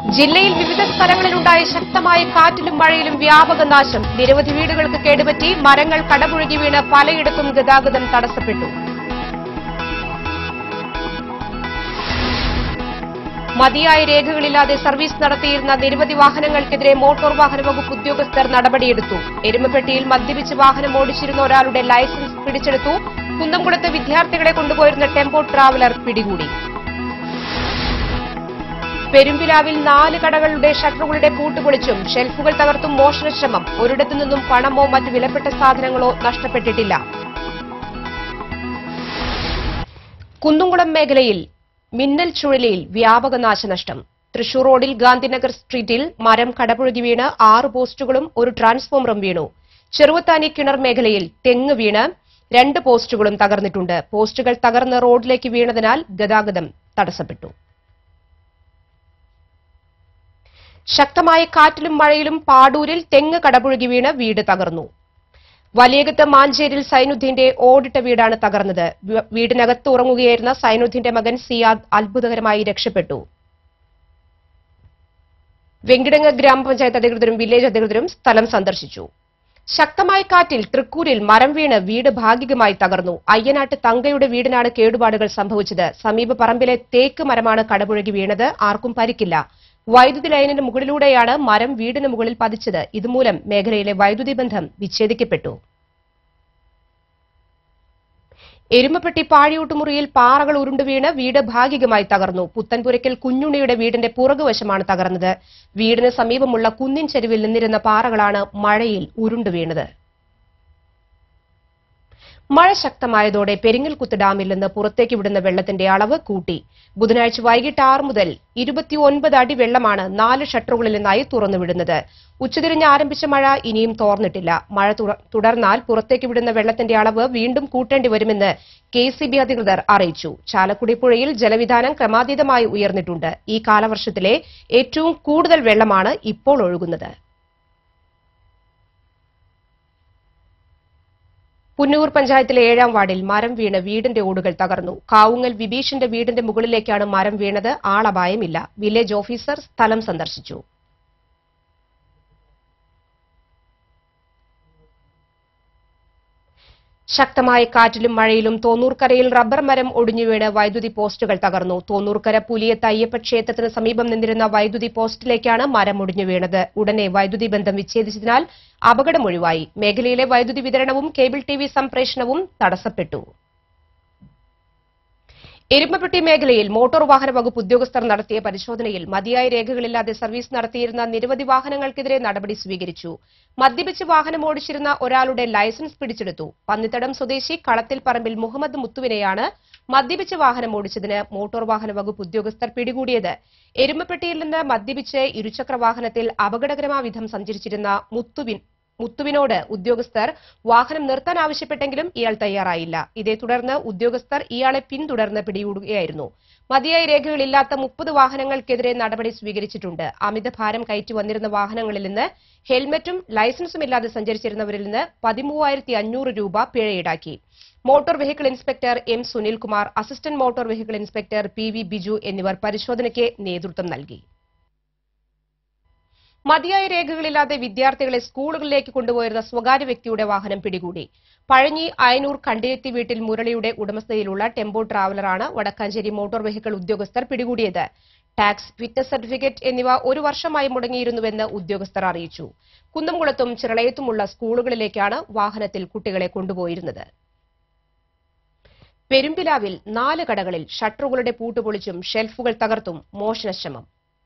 ജില്ലയിൽ വിവിധ സ്ഥലങ്ങളിലുണ്ടായ ശക്തമായ കാറ്റിലും മഴയിലും വ്യാപക നാശം നിരവധി വീടുകൾക്ക് കേടുപറ്റി മരങ്ങൾ കടപുഴകി വീണ് പലയിടത്തും ഗതാഗതം തടസ്സപ്പെട്ടു മതിയായ രേഖകളില്ലാതെ സർവീസ് നടത്തിയിരുന്ന നിരവധി വാഹനങ്ങൾക്കെതിരെ മോട്ടോർ വാഹന വകുപ്പ് ഉദ്യോഗസ്ഥർ നടപടിയെടുത്തു എരുമപ്പെട്ടിയിൽ മദ്യപിച്ച് വാഹനം ഓടിച്ചിരുന്ന ഒരാളുടെ ലൈസൻസ് പിടിച്ചെടുത്തു കുന്നംകുളത്ത് വിദ്യാർത്ഥികളെ കൊണ്ടുപോയിരുന്ന ടെമ്പോ ട്രാവലർ പിടികൂടി പെരുമ്പിലാവിൽ നാല് കടകളുടെ ഷട്ടറുകളുടെ പൂട്ടുപൊളിച്ചും ഷെൽഫുകൾ തകർത്തും മോഷണശ്രമം ഒരിടത്തു നിന്നും പണമോ മറ്റ് വിലപ്പെട്ട സാധനങ്ങളോ നഷ്ടപ്പെട്ടിട്ടില്ല കുന്നുംകുളം മേഖലയിൽ മിന്നൽ ചുഴലിയിൽ വ്യാപക നാശനഷ്ടം തൃശൂർ റോഡിൽ ഗാന്ധിനഗർ സ്ട്രീറ്റിൽ മരം കടപുഴകി വീണ് ആറ് പോസ്റ്റുകളും ഒരു ട്രാൻസ്ഫോമറും വീണു ചെറുവത്താനി കിണർ മേഖലയിൽ തെങ്ങ് വീണ് രണ്ട് പോസ്റ്റുകളും തകർന്നിട്ടുണ്ട് പോസ്റ്റുകൾ തകർന്ന് റോഡിലേക്ക് വീണതിനാൽ ഗതാഗതം തടസ്സപ്പെട്ടു ശക്തമായ കാറ്റിലും മഴയിലും പാടൂരിൽ തെങ്ങ് കടപുഴകി വീണ് വീട് തകർന്നു വലിയകത്ത് മാഞ്ചേരിൽ സൈനുദ്ദീന്റെ ഓടിട്ട വീടാണ് തകർന്നത് വ- വീടിനകത്ത് ഉറങ്ങുകയായിരുന്ന സൈനുദ്ദീന്റെ മകൻ സിയാദ് അത്ഭുതകരമായി രക്ഷപ്പെട്ടു വെങ്കിടങ്ങ് ഗ്രാമപഞ്ചായത്ത് അധികൃതരും വില്ലേജ് അധികൃതരും സ്ഥലം സന്ദർശിച്ചു ശക്തമായ കാറ്റിൽ തൃക്കൂരിൽ മരം വീണ് വീട് ഭാഗികമായി തകർന്നു അയ്യനാട്ട് തങ്കയുടെ വീടിനാണ് കേടുപാടുകൾ സംഭവിച്ചത് സമീപ പറമ്പിലെ തേക്ക് മരമാണ് കടപുഴകി വീണത് ആർക്കും പരിക്കില്ല വൈദ്യുതി ലൈനിന് മുകളിലൂടെയാണ് മരം വീടിന് മുകളിൽ പതിച്ചത് ഇതുമൂലം മേഖലയിലെ വൈദ്യുതി ബന്ധം വിച്ഛേദിക്കപ്പെട്ടു എരുമപ്പെട്ടി പാഴിയൂട്ടുമുറിയിൽ പാറകൾ ഉരുണ്ടുവീണ് വീട് ഭാഗികമായി തകർന്നു പുത്തൻപുരയ്ക്കൽ കുഞ്ഞുണ്ണിയുടെ വീടിന്റെ പുറകുവശമാണ് തകർന്നത് വീടിന് സമീപമുള്ള കുന്നിൻ ചെരുവിൽ നിന്നിരുന്ന പാറകളാണ് മഴയിൽ ഉരുണ്ടുവീണത് മഴ ശക്തമായതോടെ പെരിങ്ങൽകുത്ത് ഡാമിൽ നിന്ന് പുറത്തേക്ക് വിടുന്ന വെള്ളത്തിന്റെ അളവ് കൂട്ടി ബുധനാഴ്ച വൈകിട്ട് ആറ് മുതൽ ഇരുപത്തിയൊൻപത് അടി വെള്ളമാണ് നാല് ഷട്ടറുകളിൽ നിന്നായി തുറന്നുവിടുന്നത് ഉച്ചതിരിഞ്ഞ് ആരംഭിച്ച മഴ ഇനിയും തോർന്നിട്ടില്ല മഴ തുട- തുടർന്നാൽ പുറത്തേക്ക് വിടുന്ന വെള്ളത്തിന്റെ അളവ് വീണ്ടും കൂട്ടേണ്ടി വരുമെന്ന് കെ സി ബി അധികൃതർ അറിയിച്ചു ചാലക്കുടി പുഴയിൽ ജലവിധാനം ക്രമാതീതമായി ഉയർന്നിട്ടുണ്ട് ഈ കാലവർഷത്തിലെ ഏറ്റവും കൂടുതൽ വെള്ളമാണ് ഇപ്പോൾ ഒഴുകുന്നത് പുന്നൂർ പഞ്ചായത്തിലെ ഏഴാം വാർഡിൽ മരം വീണ് വീടിന്റെ ഓടുകൾ തകർന്നു കാവുങ്ങൽ വിബീഷിന്റെ വീടിന്റെ മുകളിലേക്കാണ് മരം വീണത് ആളപായമില്ല വില്ലേജ് ഓഫീസർ സ്ഥലം സന്ദർശിച്ചു ശക്തമായ കാറ്റിലും മഴയിലും തോന്നൂർക്കരയിൽ റബ്ബർ മരം ഒടിഞ്ഞു വീണ് വൈദ്യുതി പോസ്റ്റുകൾ തകർന്നു തോന്നൂർക്കര പുലിയത്ത് അയ്യപ്പ ക്ഷേത്രത്തിന് സമീപം നിന്നിരുന്ന വൈദ്യുതി പോസ്റ്റിലേക്കാണ് മരം ഒടിഞ്ഞു വീണത് ഉടനെ വൈദ്യുതി ബന്ധം വിച്ഛേദിച്ചതിനാൽ അപകടമൊഴിവായി മേഖലയിലെ വൈദ്യുതി വിതരണവും കേബിൾ ടി വി സംപ്രേഷണവും തടസ്സപ്പെട്ടു എരുമപ്പെട്ടി മേഖലയിൽ മോട്ടോർ വാഹന വകുപ്പ് ഉദ്യോഗസ്ഥർ നടത്തിയ പരിശോധനയിൽ മതിയായ രേഖകളില്ലാതെ സർവീസ് നടത്തിയിരുന്ന നിരവധി വാഹനങ്ങൾക്കെതിരെ നടപടി സ്വീകരിച്ചു മദ്യപിച്ച് വാഹനം ഓടിച്ചിരുന്ന ഒരാളുടെ ലൈസൻസ് പിടിച്ചെടുത്തു പന്നിത്തടം സ്വദേശി കളത്തിൽ പറമ്പിൽ മുഹമ്മദ് മുത്തുവിനെയാണ് മദ്യപിച്ച് വാഹനം ഓടിച്ചതിന് മോട്ടോർ വാഹന വകുപ്പ് ഉദ്യോഗസ്ഥർ പിടികൂടിയത് എരുമപ്പെട്ടിയിൽ നിന്ന് മദ്യപിച്ച് ഇരുചക്ര വാഹനത്തിൽ അപകടകരമാവിധം സഞ്ചരിച്ചിരുന്ന മുത്തുവിൻ മുത്തുവിനോട് ഉദ്യോഗസ്ഥർ വാഹനം നിർത്താൻ ആവശ്യപ്പെട്ടെങ്കിലും ഇയാൾ തയ്യാറായില്ല ഇതേ തുടർന്ന് ഉദ്യോഗസ്ഥർ ഇയാളെ പിന്തുടർന്ന് പിടികൂടുകയായിരുന്നു മതിയായ രേഖകളില്ലാത്ത മുപ്പത് വാഹനങ്ങൾക്കെതിരെ നടപടി സ്വീകരിച്ചിട്ടുണ്ട് അമിതഭാരം കയറ്റി വന്നിരുന്ന വാഹനങ്ങളിൽ നിന്ന് ഹെൽമറ്റും ലൈസൻസും ഇല്ലാതെ സഞ്ചരിച്ചിരുന്നവരിൽ നിന്ന് പതിമൂവായിരത്തി അഞ്ഞൂറ് രൂപ പിഴ ഈടാക്കി motor vehicle inspector M Sunilkumar assistant motor vehicle inspector P V Biju എന്നിവർ പരിശോധനയ്ക്ക് നേതൃത്വം നൽകി മതിയായ രേഖകളില്ലാതെ വിദ്യാർത്ഥികളെ സ്കൂളുകളിലേക്ക് കൊണ്ടുപോയിരുന്ന സ്വകാര്യ വ്യക്തിയുടെ വാഹനം പിടികൂടി പഴഞ്ഞി അയനൂർ കണ്ടിയെത്തി വീട്ടിൽ മുരളിയുടെ ഉടമസ്ഥതയിലുള്ള ടെമ്പോ ട്രാവലറാണ് വടക്കാഞ്ചേരി മോട്ടോർ വെഹിക്കിൾ ഉദ്യോഗസ്ഥർ പിടികൂടിയത് ടാക്സ് ഫിറ്റ്നസ് സർട്ടിഫിക്കറ്റ് എന്നിവ ഒരു വർഷമായി മുടങ്ങിയിരുന്നുവെന്ന് ഉദ്യോഗസ്ഥർ അറിയിച്ചു കുന്നംകുളത്തും ചിറളയത്തുമുള്ള സ്കൂളുകളിലേക്കാണ് വാഹനത്തിൽ കുട്ടികളെ കൊണ്ടുപോയിരുന്നത് പെരുമ്പിലാവിൽ നാല് കടകളിൽ ഷട്ടറുകളുടെ പൂട്ടുപൊളിച്ചും ഷെൽഫുകൾ തകർത്തും മോഷണശ്രമം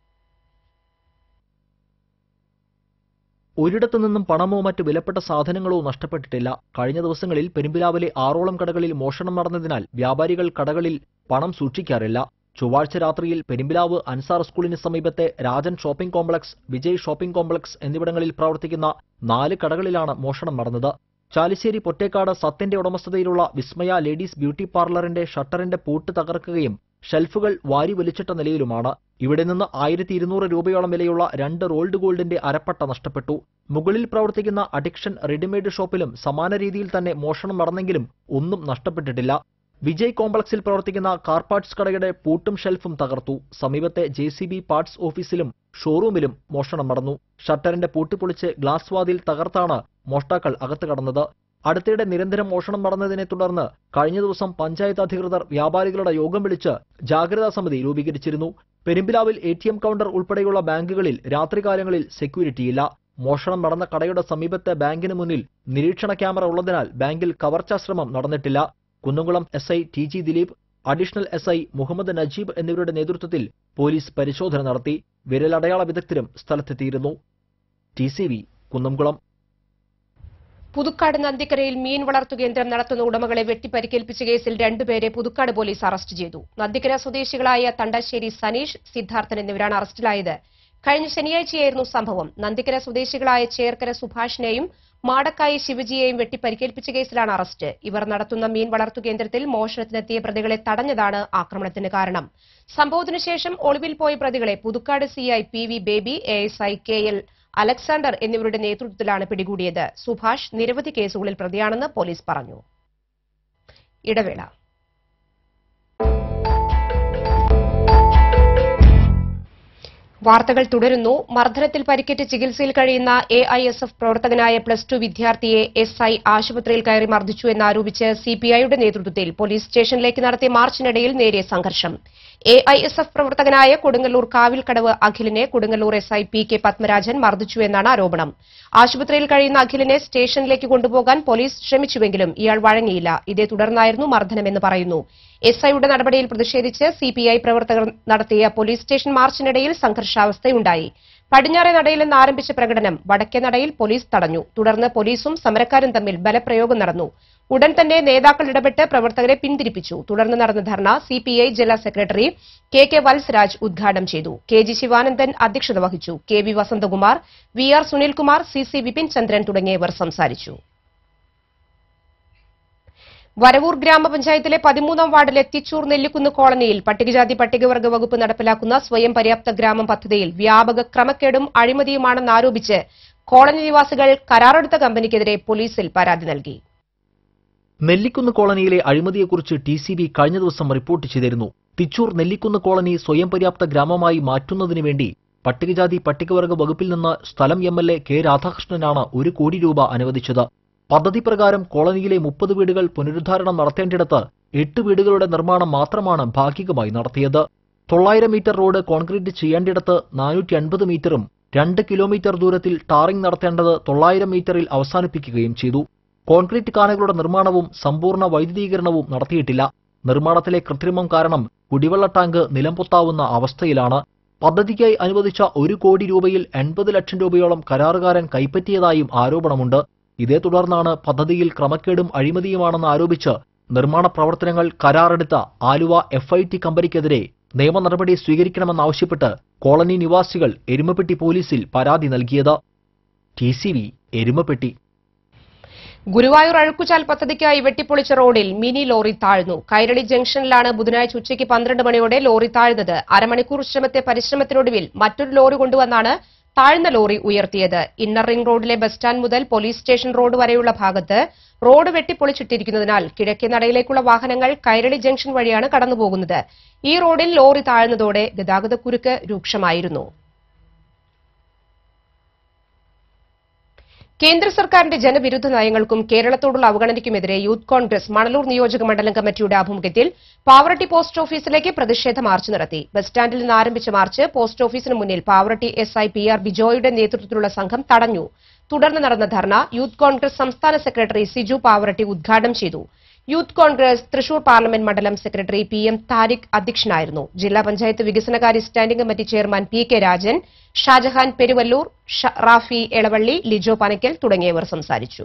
ഒരിടത്തു നിന്നും പണമോ മറ്റ് വിലപ്പെട്ട സാധനങ്ങളോ നഷ്ടപ്പെട്ടിട്ടില്ല കഴിഞ്ഞ ദിവസങ്ങളിൽ പെരുമ്പിലാവിലെ ആറോളം കടകളിൽ മോഷണം നടന്നതിനാൽ വ്യാപാരികൾ കടകളിൽ പണം സൂക്ഷിക്കാറില്ല ചൊവ്വാഴ്ച രാത്രിയിൽ പെരുമ്പിലാവ് അൻസാർ സ്കൂളിന് സമീപത്തെ Rajan shopping complex Vijay shopping complex എന്നിവിടങ്ങളിൽ പ്രവർത്തിക്കുന്ന നാല് കടകളിലാണ് മോഷണം നടന്നത് ചാലിശ്ശേരി പൊറ്റേക്കാട് സത്യന്റെ ഉടമസ്ഥതയിലുള്ള വിസ്മയ ലേഡീസ് ബ്യൂട്ടി പാർലറിന്റെ ഷട്ടറിന്റെ പൂട്ട് തകർക്കുകയും ഷെൽഫുകൾ വാരി വലിച്ചിട്ട നിലയിലുമാണ് ഇവിടെ നിന്ന് ആയിരത്തി ഇരുന്നൂറ് രൂപയോളം വിലയുള്ള രണ്ട് റോൾഡ് ഗോൾഡിന്റെ അരപ്പട്ട നഷ്ടപ്പെട്ടു മുകളിൽ പ്രവർത്തിക്കുന്ന അഡിക്ഷൻ റെഡിമെയ്ഡ് ഷോപ്പിലും സമാന രീതിയിൽ തന്നെ മോഷണം നടന്നെങ്കിലും ഒന്നും നഷ്ടപ്പെട്ടിട്ടില്ല വിജയ് കോംപ്ലക്സിൽ പ്രവർത്തിക്കുന്ന കാർ പാർട്സ് കടയുടെ പൂട്ടും ഷെൽഫും തകർത്തു സമീപത്തെ ജെ പാർട്സ് ഓഫീസിലും ഷോറൂമിലും മോഷണം നടന്നു ഷട്ടറിന്റെ പൂട്ടിപ്പൊളിച്ച് ഗ്ലാസ് വാതിൽ തകർത്താണ് മോഷ്ടാക്കൾ അകത്ത് കടന്നത് അടുത്തിടെ നിരന്തരം മോഷണം നടന്നതിനെ തുടർന്ന് കഴിഞ്ഞ ദിവസം പഞ്ചായത്ത് അധികൃതർ വ്യാപാരികളുടെ യോഗം വിളിച്ച് ജാഗ്രതാ സമിതി രൂപീകരിച്ചിരുന്നു പെരുമ്പിലാവിൽ എ ടി എം കൗണ്ടർ ഉൾപ്പെടെയുള്ള ബാങ്കുകളിൽ രാത്രികാലങ്ങളിൽ സെക്യൂരിറ്റിയില്ല മോഷണം നടന്ന കടയുടെ സമീപത്തെ ബാങ്കിന് മുന്നിൽ നിരീക്ഷണ ക്യാമറ ഉള്ളതിനാൽ ബാങ്കിൽ കവർച്ചാ ശ്രമം നടന്നിട്ടില്ല Kunnamkulam S I T G Dileep additional S I Muhammad Najeeb എന്നിവരുടെ നേതൃത്വത്തിൽ പോലീസ് പരിശോധന നടത്തി വിരലടയാള വിദഗ്ധരും സ്ഥലത്തെത്തിയിരുന്നു T C V Kunnamkulam Puthukkad നന്ദിക്കരയിൽ മീൻ വളർത്തു കേന്ദ്രം നടത്തുന്ന ഉടമകളെ വെട്ടിപ്പരിക്കേൽപ്പിച്ച കേസിൽ രണ്ടുപേരെ പുതുക്കാട് പോലീസ് അറസ്റ്റ് ചെയ്തു നന്ദിക്കര സ്വദേശികളായ തണ്ടശ്ശേരി സനീഷ് സിദ്ധാർത്ഥൻ എന്നിവരാണ് അറസ്റ്റിലായത് കഴിഞ്ഞ ശനിയാഴ്ചയായിരുന്നു സംഭവം നന്ദിക്കര സ്വദേശികളായ ചേർക്കര സുഭാഷിനെയും മാടക്കായി ശിവജിയെയും വെട്ടിപ്പരിക്കേൽപ്പിച്ച കേസിലാണ് അറസ്റ്റ് ഇവർ നടത്തുന്ന മീൻ വളർത്തു കേന്ദ്രത്തിൽ മോഷണത്തിനെത്തിയ പ്രതികളെ തടഞ്ഞതാണ് ആക്രമണത്തിന് കാരണം സംഭവത്തിനു ശേഷം ഒളിവിൽ പോയ പ്രതികളെ Puthukkad CI P V Baby A S I K L Alexander എന്നിവരുടെ നേതൃത്വത്തിലാണ് പിടികൂടിയത് സുഭാഷ് നിരവധി കേസുകളിൽ പ്രതിയാണെന്ന് പോലീസ് പറഞ്ഞു ഇടവേള വാർത്തകൾ തുടരുന്നു മർദ്ദനത്തിൽ പരിക്കേറ്റ് ചികിത്സയിൽ കഴിയുന്ന എ ഐ എസ് എഫ് പ്രവർത്തകനായ പ്ലസ് ടു വിദ്യാർത്ഥിയെ എസ് ഐ ആശുപത്രിയിൽ കയറി മർദ്ദിച്ചു എന്നാരോപിച്ച് സിപിഐയുടെ നേതൃത്വത്തിൽ പോലീസ് സ്റ്റേഷനിലേക്ക് നടത്തിയ മാർച്ചിനിടയിൽ നേരിയ സംഘർഷം എ ഐ എസ് എഫ് പ്രവർത്തകനായ കൊടുങ്ങല്ലൂർ കാവിൽക്കടവ് അഖിലിനെ Kodungallur S I P K Padmarajan മർദ്ദിച്ചു എന്നാണ് ആരോപണം ആശുപത്രിയിൽ കഴിയുന്ന അഖിലിനെ സ്റ്റേഷനിലേക്ക് കൊണ്ടുപോകാൻ പോലീസ് ശ്രമിച്ചുവെങ്കിലും ഇയാൾ വഴങ്ങിയില്ല ഇതേ തുടർന്നായിരുന്നു മർദ്ദനമെന്ന് പറയുന്നു എസ് ഐയുടെ നടപടിയിൽ പ്രതിഷേധിച്ച് സിപിഐ പ്രവർത്തകർ നടത്തിയ പോലീസ് സ്റ്റേഷൻ മാർച്ചിനിടയിൽ സംഘർഷാവസ്ഥയുണ്ടായി പടിഞ്ഞാറെ നടയിൽ നിന്ന് ആരംഭിച്ച പ്രകടനം വടക്കേ നടയിൽ പോലീസ് തടഞ്ഞു തുടർന്ന് പോലീസും സമരക്കാരും തമ്മിൽ ബലപ്രയോഗം നടന്നു ഉടൻ തന്നെ നേതാക്കൾ ഇടപെട്ട് പ്രവർത്തകരെ പിന്തിരിപ്പിച്ചു തുടർന്ന് നടന്ന ധർണ സിപിഐ ജില്ലാ സെക്രട്ടറി കെ കെ വത്സരാജ് ഉദ്ഘാടനം ചെയ്തു കെ ജി ശിവാനന്ദൻ അധ്യക്ഷത വഹിച്ചു K V Vasanthakumar V R Sunilkumar C C Vipin Chandran തുടങ്ങിയവർ സംസാരിച്ചു വരവൂർ ഗ്രാമപഞ്ചായത്തിലെ പതിമൂന്നാം വാർഡിലെ തിച്ചൂർ നെല്ലിക്കുന്ന് കോളനിയിൽ പട്ടികജാതി പട്ടികവർഗ വകുപ്പ് നടപ്പിലാക്കുന്ന സ്വയം പര്യാപ്ത ഗ്രാമം പദ്ധതിയിൽ വ്യാപക ക്രമക്കേടും അഴിമതിയുമാണെന്നാരോപിച്ച് കോളനി നിവാസികൾ കരാറെടുത്ത കമ്പനിക്കെതിരെ പോലീസിൽ പരാതി നൽകി നെല്ലിക്കുന്ന് കോളനിയിലെ അഴിമതിയെക്കുറിച്ച് ടി സി ബി കഴിഞ്ഞ ദിവസം റിപ്പോർട്ട് ചെയ്തിരുന്നു തിച്ചൂർ നെല്ലിക്കുന്ന് കോളനി സ്വയം പര്യാപ്ത ഗ്രാമമായി മാറ്റുന്നതിനു വേണ്ടി പട്ടികജാതി പട്ടികവർഗ വകുപ്പിൽ നിന്ന് സ്ഥലം എം എൽ എ കെ രാധാകൃഷ്ണനാണ് ഒരു കോടി രൂപ അനുവദിച്ചത് പദ്ധതി പ്രകാരം കോളനിയിലെ മുപ്പത് വീടുകൾ പുനരുദ്ധാരണം നടത്തേണ്ടിടത്ത് എട്ട് വീടുകളുടെ നിർമ്മാണം മാത്രമാണ് ഭാഗികമായി നടത്തിയത് തൊള്ളായിരം മീറ്റർ റോഡ് കോൺക്രീറ്റ് ചെയ്യേണ്ടിടത്ത് നാനൂറ്റി അൻപത് മീറ്ററും രണ്ട് കിലോമീറ്റർ ദൂരത്തിൽ ടാറിംഗ് നടത്തേണ്ടത് തൊള്ളായിരം മീറ്ററിൽ അവസാനിപ്പിക്കുകയും ചെയ്തു കോൺക്രീറ്റ് കാനകളുടെ നിർമ്മാണവും സമ്പൂർണ്ണ വൈദ്യുതീകരണവും നടത്തിയിട്ടില്ല നിർമ്മാണത്തിലെ കൃത്രിമം കാരണം കുടിവെള്ള ടാങ്ക് നിലംപൊത്താവുന്ന അവസ്ഥയിലാണ് പദ്ധതിക്കായി അനുവദിച്ച ഒരു കോടി രൂപയിൽ എൺപത് ലക്ഷം രൂപയോളം കരാറുകാരൻ കൈപ്പറ്റിയതായും ആരോപണമുണ്ട് ഇതേ തുടർന്നാണ് പദ്ധതിയിൽ ക്രമക്കേടും അഴിമതിയുമാണെന്ന് ആരോപിച്ച് നിർമ്മാണ പ്രവർത്തനങ്ങൾ കരാറെടുത്ത ആലുവ എഫ് ഐ ടി കമ്പനിക്കെതിരെ നിയമ നടപടി സ്വീകരിക്കണമെന്നാവശ്യപ്പെട്ട് കോളനി നിവാസികൾ എരുമപ്പെട്ടി പോലീസിൽ പരാതി നൽകിയത് T C V Erumapetty Guruvayur അഴുക്കുചാൽ പദ്ധതിക്കായി വെട്ടിപ്പൊളിച്ച റോഡിൽ മിനി ലോറി താഴ്ന്നു കൈരളി ജംഗ്ഷനിലാണ് ബുധനാഴ്ച ഉച്ചയ്ക്ക് പന്ത്രണ്ട് മണിയോടെ ലോറി താഴ്ന്നത് അരമണിക്കൂർ ശ്രമത്തെ പരിശ്രമത്തിനൊടുവിൽ മറ്റൊരു ലോറി കൊണ്ടുവന്നാണ് താഴ്ന്ന ലോറി ഉയർത്തിയത് ഇന്നർ റിംഗ് റോഡിലെ ബസ് സ്റ്റാൻഡ് മുതൽ പോലീസ് സ്റ്റേഷൻ റോഡ് വരെയുള്ള ഭാഗത്ത് റോഡ് വെട്ടിപ്പൊളിച്ചിട്ടിരിക്കുന്നതിനാൽ കിഴക്കേ നടയിലേക്കുള്ള വാഹനങ്ങൾ കൈരളി ജംഗ്ഷൻ വഴിയാണ് കടന്നുപോകുന്നത് ഈ റോഡിൽ ലോറി താഴ്ന്നതോടെ ഗതാഗതക്കുരുക്ക് രൂക്ഷമായിരുന്നു കേന്ദ്ര സർക്കാരിന്റെ ജനവിരുദ്ധ നയങ്ങൾക്കും കേരളത്തോടുള്ള അവഗണനയ്ക്കുമെതിരെ യൂത്ത് കോൺഗ്രസ് മണലൂർ നിയോജക മണ്ഡലം കമ്മിറ്റിയുടെ ആഭിമുഖ്യത്തിൽ പാവറട്ടി പോസ്റ്റ് ഓഫീസിലേക്ക് പ്രതിഷേധ മാർച്ച് നടത്തി ബസ് സ്റ്റാൻഡിൽ നിന്ന് ആരംഭിച്ച മാർച്ച് പോസ്റ്റ് ഓഫീസിന് മുന്നിൽ Pavaratti S I P R ബിജോയുടെ നേതൃത്വത്തിലുള്ള സംഘം തടഞ്ഞു തുടർന്ന് നടന്ന ധർണ യൂത്ത് കോൺഗ്രസ് സംസ്ഥാന സെക്രട്ടറി സിജു പാവറട്ടി ഉദ്ഘാടനം ചെയ്തു യൂത്ത് കോൺഗ്രസ് തൃശൂർ പാർലമെന്റ് മണ്ഡലം സെക്രട്ടറി പി എം താരിഖ് അധ്യക്ഷനായിരുന്നു ജില്ലാ പഞ്ചായത്ത് വികസനകാര്യ standing committee chairman P K Rajan Shajahan Peruvallur ഷ- റാഫി എളവള്ളി ലിജോ പനക്കൽ തുടങ്ങിയവർ സംസാരിച്ചു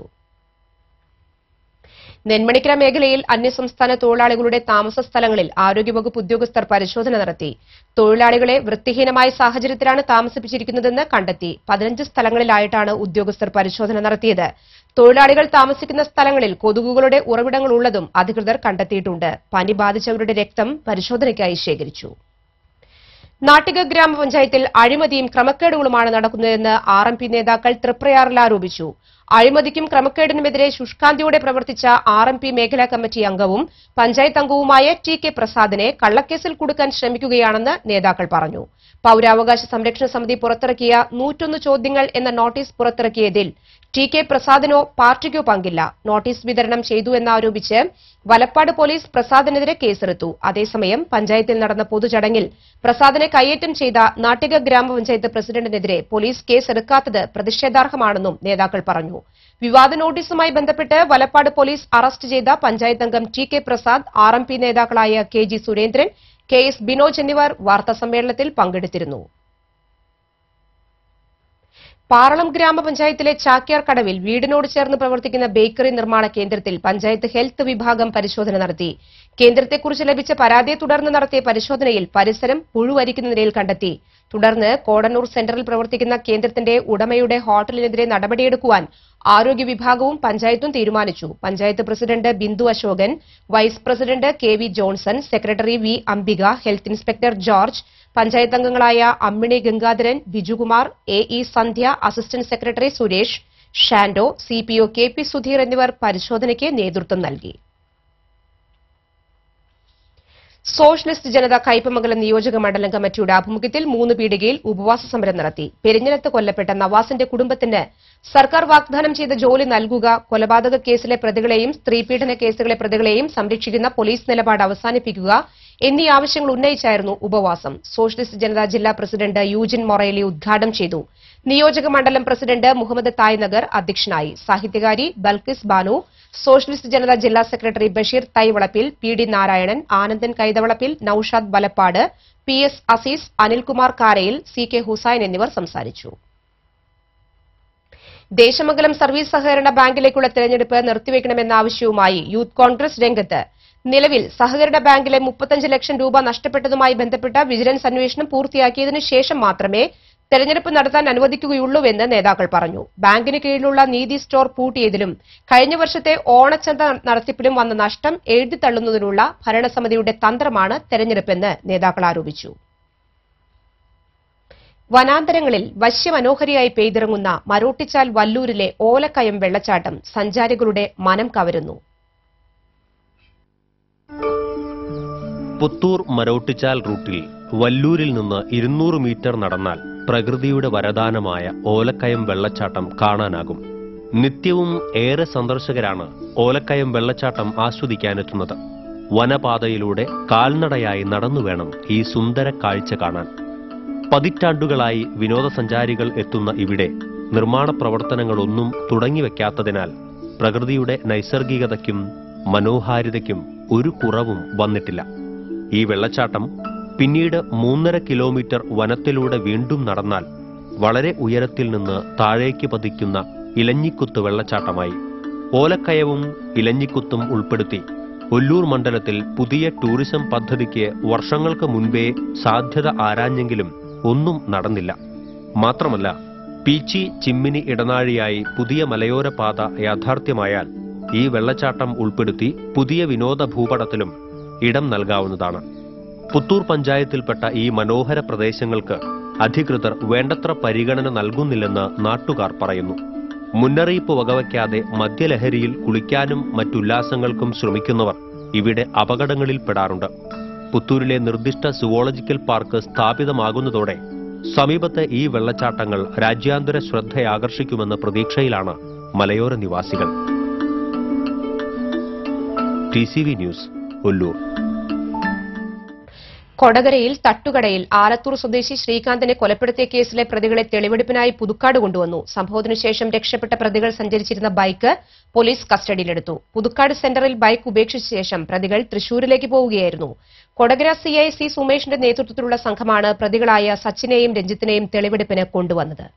നെന്മണിക്കര മേഖലയിൽ അന്യസംസ്ഥാന തൊഴിലാളികളുടെ താമസ സ്ഥലങ്ങളിൽ ആരോഗ്യവകുപ്പ് ഉദ്യോഗസ്ഥർ പരിശോധന നടത്തി തൊഴിലാളികളെ വൃത്തിഹീനമായ സാഹചര്യത്തിലാണ് താമസിപ്പിച്ചിരിക്കുന്നതെന്ന് കണ്ടെത്തി പതിനഞ്ച് സ്ഥലങ്ങളിലായിട്ടാണ് ഉദ്യോഗസ്ഥർ പരിശോധന നടത്തിയത് തൊഴിലാളികൾ താമസിക്കുന്ന സ്ഥലങ്ങളിൽ കൊതുകുകളുടെ ഉറവിടങ്ങൾ ഉള്ളതും അധികൃതർ കണ്ടെത്തിയിട്ടുണ്ട് പനി ബാധിച്ചവരുടെ രക്തം പരിശോധനയ്ക്കായി ശേഖരിച്ചു നാട്ടിക ഗ്രാമപഞ്ചായത്തിൽ അഴിമതിയും ക്രമക്കേടുകളുമാണ് നടക്കുന്നതെന്ന് ആർ എം പി നേതാക്കൾ തൃപ്രയാറിൽ ആരോപിച്ചു അഴിമതിക്കും ക്രമക്കേടിനുമെതിരെ ശുഷ്കാന്തിയോടെ പ്രവർത്തിച്ച ആർ എം പി മേഖലാ കമ്മിറ്റി അംഗവും പഞ്ചായത്ത് അംഗവുമായ ടി കെ പ്രസാദിനെ കള്ളക്കേസിൽ കുടുക്കാൻ ശ്രമിക്കുകയാണെന്ന് നേതാക്കൾ പറഞ്ഞു പൌരാവകാശ സംരക്ഷണ സമിതി പുറത്തിറക്കിയ നൂറ്റൊന്ന് ചോദ്യങ്ങൾ എന്ന നോട്ടീസ് പുറത്തിറക്കിയതിൽ ടി കെ പ്രസാദിനോ പാർട്ടിക്കോ പങ്കില്ല നോട്ടീസ് വിതരണം ചെയ്തു എന്നാരോപിച്ച് വലപ്പാട് പോലീസ് പ്രസാദിനെതിരെ കേസെടുത്തു അതേസമയം പഞ്ചായത്തിൽ നടന്ന പൊതുചടങ്ങിൽ പ്രസാദിനെ കയ്യേറ്റം ചെയ്ത നാട്ടിക ഗ്രാമപഞ്ചായത്ത് പ്രസിഡന്റിനെതിരെ പോലീസ് കേസെടുക്കാത്തത് പ്രതിഷേധാർഹമാണെന്നും നേതാക്കൾ പറഞ്ഞു വിവാദ നോട്ടീസുമായി ബന്ധപ്പെട്ട് വലപ്പാട് പോലീസ് അറസ്റ്റ് ചെയ്ത പഞ്ചായത്ത് അംഗം T K Prasad R M P നേതാക്കളായ K G Surendran K S Binoj എന്നിവർ വാർത്താസമ്മേളനത്തിൽ പങ്കെടുത്തിരുന്നു പാറളം ഗ്രാമപഞ്ചായത്തിലെ ചാക്യാർ കടവിൽ വീടിനോട് ചേർന്ന് പ്രവർത്തിക്കുന്ന ബേക്കറി നിർമ്മാണ കേന്ദ്രത്തിൽ പഞ്ചായത്ത് ഹെൽത്ത് വിഭാഗം പരിശോധന നടത്തി കേന്ദ്രത്തെക്കുറിച്ച് ലഭിച്ച പരാതിയെ തുടർന്ന് നടത്തിയ പരിശോധനയിൽ പരിസരം പുഴുവരിക്കുന്ന നിലയിൽ കണ്ടെത്തി തുടർന്ന് കോടന്നൂർ സെന്ററിൽ പ്രവർത്തിക്കുന്ന കേന്ദ്രത്തിന്റെ ഉടമയുടെ ഹോട്ടലിനെതിരെ നടപടിയെടുക്കുവാൻ ആരോഗ്യ വിഭാഗവും പഞ്ചായത്തും തീരുമാനിച്ചു panchayat president Bindu Ashokan vice president K V Johnson secretary V Ambika health inspector George panchayat അംഗങ്ങളായ Ammini Gangadharan Bijukumar A E Sandhya assistant secretary Suresh Shando C P O K P Sudheer എന്നിവർ പരിശോധനയ്ക്ക് നേതൃത്വം നൽകി സോഷ്യലിസ്റ്റ് ജനത കയ്പമംഗലം നിയോജക മണ്ഡലം കമ്മിറ്റിയുടെ ആഭിമുഖ്യത്തിൽ മൂന്ന് പീടികയിൽ ഉപവാസ സമരം നടത്തി പെരിഞ്ഞനത്ത് കൊല്ലപ്പെട്ട നവാസിന്റെ കുടുംബത്തിന് സർക്കാർ വാഗ്ദാനം ചെയ്ത ജോലി നൽകുക കൊലപാതക കേസിലെ പ്രതികളെയും സ്ത്രീപീഡന കേസുകളെ പ്രതികളെയും സംരക്ഷിക്കുന്ന പോലീസ് നിലപാട് അവസാനിപ്പിക്കുക എന്നീ ആവശ്യങ്ങൾ ഉന്നയിച്ചായിരുന്നു ഉപവാസം സോഷ്യലിസ്റ്റ് ജനതാ ജില്ലാ പ്രസിഡന്റ് യൂജിൻ മൊറേലി ഉദ്ഘാടനം ചെയ്തു നിയോജക മണ്ഡലം പ്രസിഡന്റ് മുഹമ്മദ് തായ്നഗർ അധ്യക്ഷനായി സാഹിത്യകാരി ബൽക്കിസ് ബാനു സോഷ്യലിസ്റ്റ് ജനതാ ജില്ലാ secretary Basheer Thaivalappil P D Narayanan Anandan Kaithavalappil Naushad Valappad P S Azeez Anilkumar Karayil C K Hussain എന്നിവർ സംസാരിച്ചു ദേശമംഗലം സർവീസ് സഹകരണ ബാങ്കിലേക്കുള്ള തെരഞ്ഞെടുപ്പ് നിർത്തിവെക്കണമെന്ന ആവശ്യവുമായി യൂത്ത് കോൺഗ്രസ് രംഗത്ത് നിലവിൽ സഹകരണ ബാങ്കിലെ മുപ്പത്തഞ്ച് ലക്ഷം രൂപ നഷ്ടപ്പെട്ടതുമായി ബന്ധപ്പെട്ട വിജിലൻസ് അന്വേഷണം പൂർത്തിയാക്കിയതിനു ശേഷം മാത്രമേ തെരഞ്ഞെടുപ്പ് നടത്താൻ അനുവദിക്കുകയുള്ളൂവെന്ന് നേതാക്കൾ പറഞ്ഞു ബാങ്കിന് കീഴിലുള്ള നീതി സ്റ്റോർ പൂട്ടിയതിലും കഴിഞ്ഞ വർഷത്തെ ഓണച്ചന്ത നടത്തിപ്പിലും വന്ന നഷ്ടം എഴുതിത്തള്ളുന്നതിനുള്ള ഭരണസമിതിയുടെ തന്ത്രമാണ് തെരഞ്ഞെടുപ്പെന്ന് നേതാക്കൾ ആരോപിച്ചു വനാന്തരങ്ങളിൽ വശ്യമനോഹരിയായി പെയ്തിറങ്ങുന്ന മരോട്ടിച്ചാൽ വല്ലൂരിലെ ഓലക്കയം വെള്ളച്ചാട്ടം സഞ്ചാരികളുടെ മനം കവരുന്നു പുത്തൂർ മരോട്ടിച്ചാൽ റൂട്ടിൽ വല്ലൂരിൽ നിന്ന് ഇരുന്നൂറ് മീറ്റർ നടന്നാൽ പ്രകൃതിയുടെ വരദാനമായ ഓലക്കയം വെള്ളച്ചാട്ടം കാണാനാകും നിത്യവും ഏറെ സന്ദർശകരാണ് ഓലക്കയം വെള്ളച്ചാട്ടം ആസ്വദിക്കാനെത്തുന്നത് വനപാതയിലൂടെ കാൽനടയായി നടന്നു വേണം ഈ സുന്ദര കാഴ്ച കാണാൻ പതിറ്റാണ്ടുകളായി വിനോദസഞ്ചാരികൾ എത്തുന്ന ഇവിടെ നിർമ്മാണ പ്രവർത്തനങ്ങളൊന്നും തുടങ്ങിവെക്കാത്തതിനാൽ പ്രകൃതിയുടെ നൈസർഗികതയ്ക്കും മനോഹാരിതയ്ക്കും ഒരു കുറവും വന്നിട്ടില്ല ഈ വെള്ളച്ചാട്ടം പിന്നീട് മൂന്നര കിലോമീറ്റർ വനത്തിലൂടെ വീണ്ടും നടന്നാൽ വളരെ ഉയരത്തിൽ നിന്ന് താഴേക്ക് പതിക്കുന്ന ഇലഞ്ഞിക്കുത്ത് വെള്ളച്ചാട്ടമായി ഓലക്കയവും ഇലഞ്ഞിക്കുത്തും ഉൾപ്പെടുത്തി ഒല്ലൂർ മണ്ഡലത്തിൽ പുതിയ ടൂറിസം പദ്ധതിക്ക് വർഷങ്ങൾക്ക് മുൻപേ സാധ്യത ആരാഞ്ഞെങ്കിലും ഒന്നും നടന്നില്ല മാത്രമല്ല പീച്ചി ചിമ്മിനി ഇടനാഴിയായി പുതിയ മലയോര പാത യാഥാർത്ഥ്യമായാൽ ഈ വെള്ളച്ചാട്ടം ഉൾപ്പെടുത്തി പുതിയ വിനോദ ഭൂപടത്തിലും ഇടം നൽകാവുന്നതാണ് പുത്തൂർ പഞ്ചായത്തിൽപ്പെട്ട ഈ മനോഹര പ്രദേശങ്ങൾക്ക് അധികൃതർ വേണ്ടത്ര പരിഗണന നൽകുന്നില്ലെന്ന് നാട്ടുകാർ പറയുന്നു മുന്നറിയിപ്പ് വകവയ്ക്കാതെ മദ്യലഹരിയിൽ കുളിക്കാനും മറ്റുല്ലാസങ്ങൾക്കും ശ്രമിക്കുന്നവർ ഇവിടെ അപകടങ്ങളിൽപ്പെടാറുണ്ട് പുത്തൂരിലെ നിർദ്ദിഷ്ട സുവോളജിക്കൽ പാർക്ക് സ്ഥാപിതമാകുന്നതോടെ സമീപത്തെ ഈ വെള്ളച്ചാട്ടങ്ങൾ രാജ്യാന്തര ശ്രദ്ധയാകർഷിക്കുമെന്ന പ്രതീക്ഷയിലാണ് മലയോര നിവാസികൾ T C V news Ollur കൊടകരയിൽ തട്ടുകടയിൽ ആലത്തൂർ സ്വദേശി ശ്രീകാന്തിനെ കൊലപ്പെടുത്തിയ കേസിലെ പ്രതികളെ തെളിവെടുപ്പിനായി പുതുക്കാട് കൊണ്ടുവന്നു സംഭവത്തിനു ശേഷം രക്ഷപ്പെട്ട പ്രതികൾ സഞ്ചരിച്ചിരുന്ന ബൈക്ക് പോലീസ് കസ്റ്റഡിയിലെടുത്തു പുതുക്കാട് സെന്ററിൽ ബൈക്ക് ഉപേക്ഷിച്ച ശേഷം പ്രതികൾ തൃശൂരിലേക്ക് പോവുകയായിരുന്നു കൊടകര സിഐ സി സുമേഷിന്റെ നേതൃത്വത്തിലുള്ള സംഘമാണ് പ്രതികളായ സച്ചിനെയും രഞ്ജിത്തിനെയും തെളിവെടുപ്പിന് കൊണ്ടുവന്നത്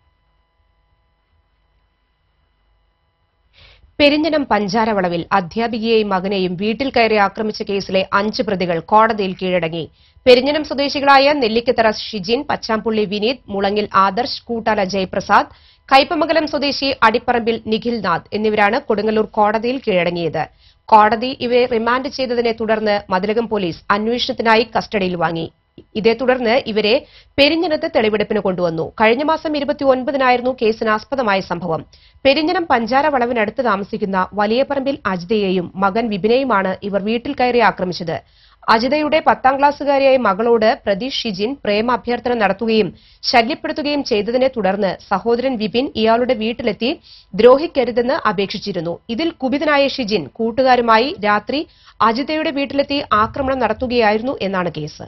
പെരിഞ്ഞനം പഞ്ചാരവളവിൽ അധ്യാപികയെയും മകനെയും വീട്ടിൽ കയറി ആക്രമിച്ച കേസിലെ അഞ്ച് പ്രതികൾ കോടതിയിൽ കീഴടങ്ങി പെരിഞ്ഞനം സ്വദേശികളായ നെല്ലിക്കത്തറ ഷിജിൻ പച്ചാമ്പുള്ളി വിനീത് മുളങ്ങിൽ ആദർശ് കൂട്ടാല ജയപ്രസാദ് കൈപ്പമംഗലം സ്വദേശി അടിപ്പറമ്പിൽ നിഖിൽനാഥ് എന്നിവരാണ് കൊടുങ്ങല്ലൂർ കോടതിയിൽ കീഴടങ്ങിയത് കോടതി ഇവരെ റിമാൻഡ് ചെയ്തതിനെ തുടർന്ന് മതിലകം പോലീസ് അന്വേഷണത്തിനായി കസ്റ്റഡിയിൽ വാങ്ങി ഇതേ തുടർന്ന് ഇവരെ പെരിഞ്ഞനത്ത് തെളിവെടുപ്പിന് കൊണ്ടുവന്നു കഴിഞ്ഞ മാസം ഇരുപത്തിയൊൻപതിനായിരുന്നു കേസിനാസ്പദമായ സംഭവം പെരിഞ്ഞനം പഞ്ചാര വളവിനടുത്ത് താമസിക്കുന്ന വലിയപറമ്പിൽ അജിതയെയും മകൻ വിപിനെയുമാണ് ഇവർ വീട്ടിൽ കയറി ആക്രമിച്ചത് അജിതയുടെ പത്താം ക്ലാസ്സുകാരിയായ മകളോട് പ്രതീഷ് ഷിജിൻ പ്രേമ അഭ്യർത്ഥന നടത്തുകയും ശല്യപ്പെടുത്തുകയും ചെയ്തതിനെ തുടർന്ന് സഹോദരൻ വിപിൻ ഇയാളുടെ വീട്ടിലെത്തി ദ്രോഹിക്കരുതെന്ന് അപേക്ഷിച്ചിരുന്നു ഇതിൽ കുപിതനായ ഷിജിൻ കൂട്ടുകാരുമായി രാത്രി അജിതയുടെ വീട്ടിലെത്തി ആക്രമണം നടത്തുകയായിരുന്നു എന്നാണ് കേസ്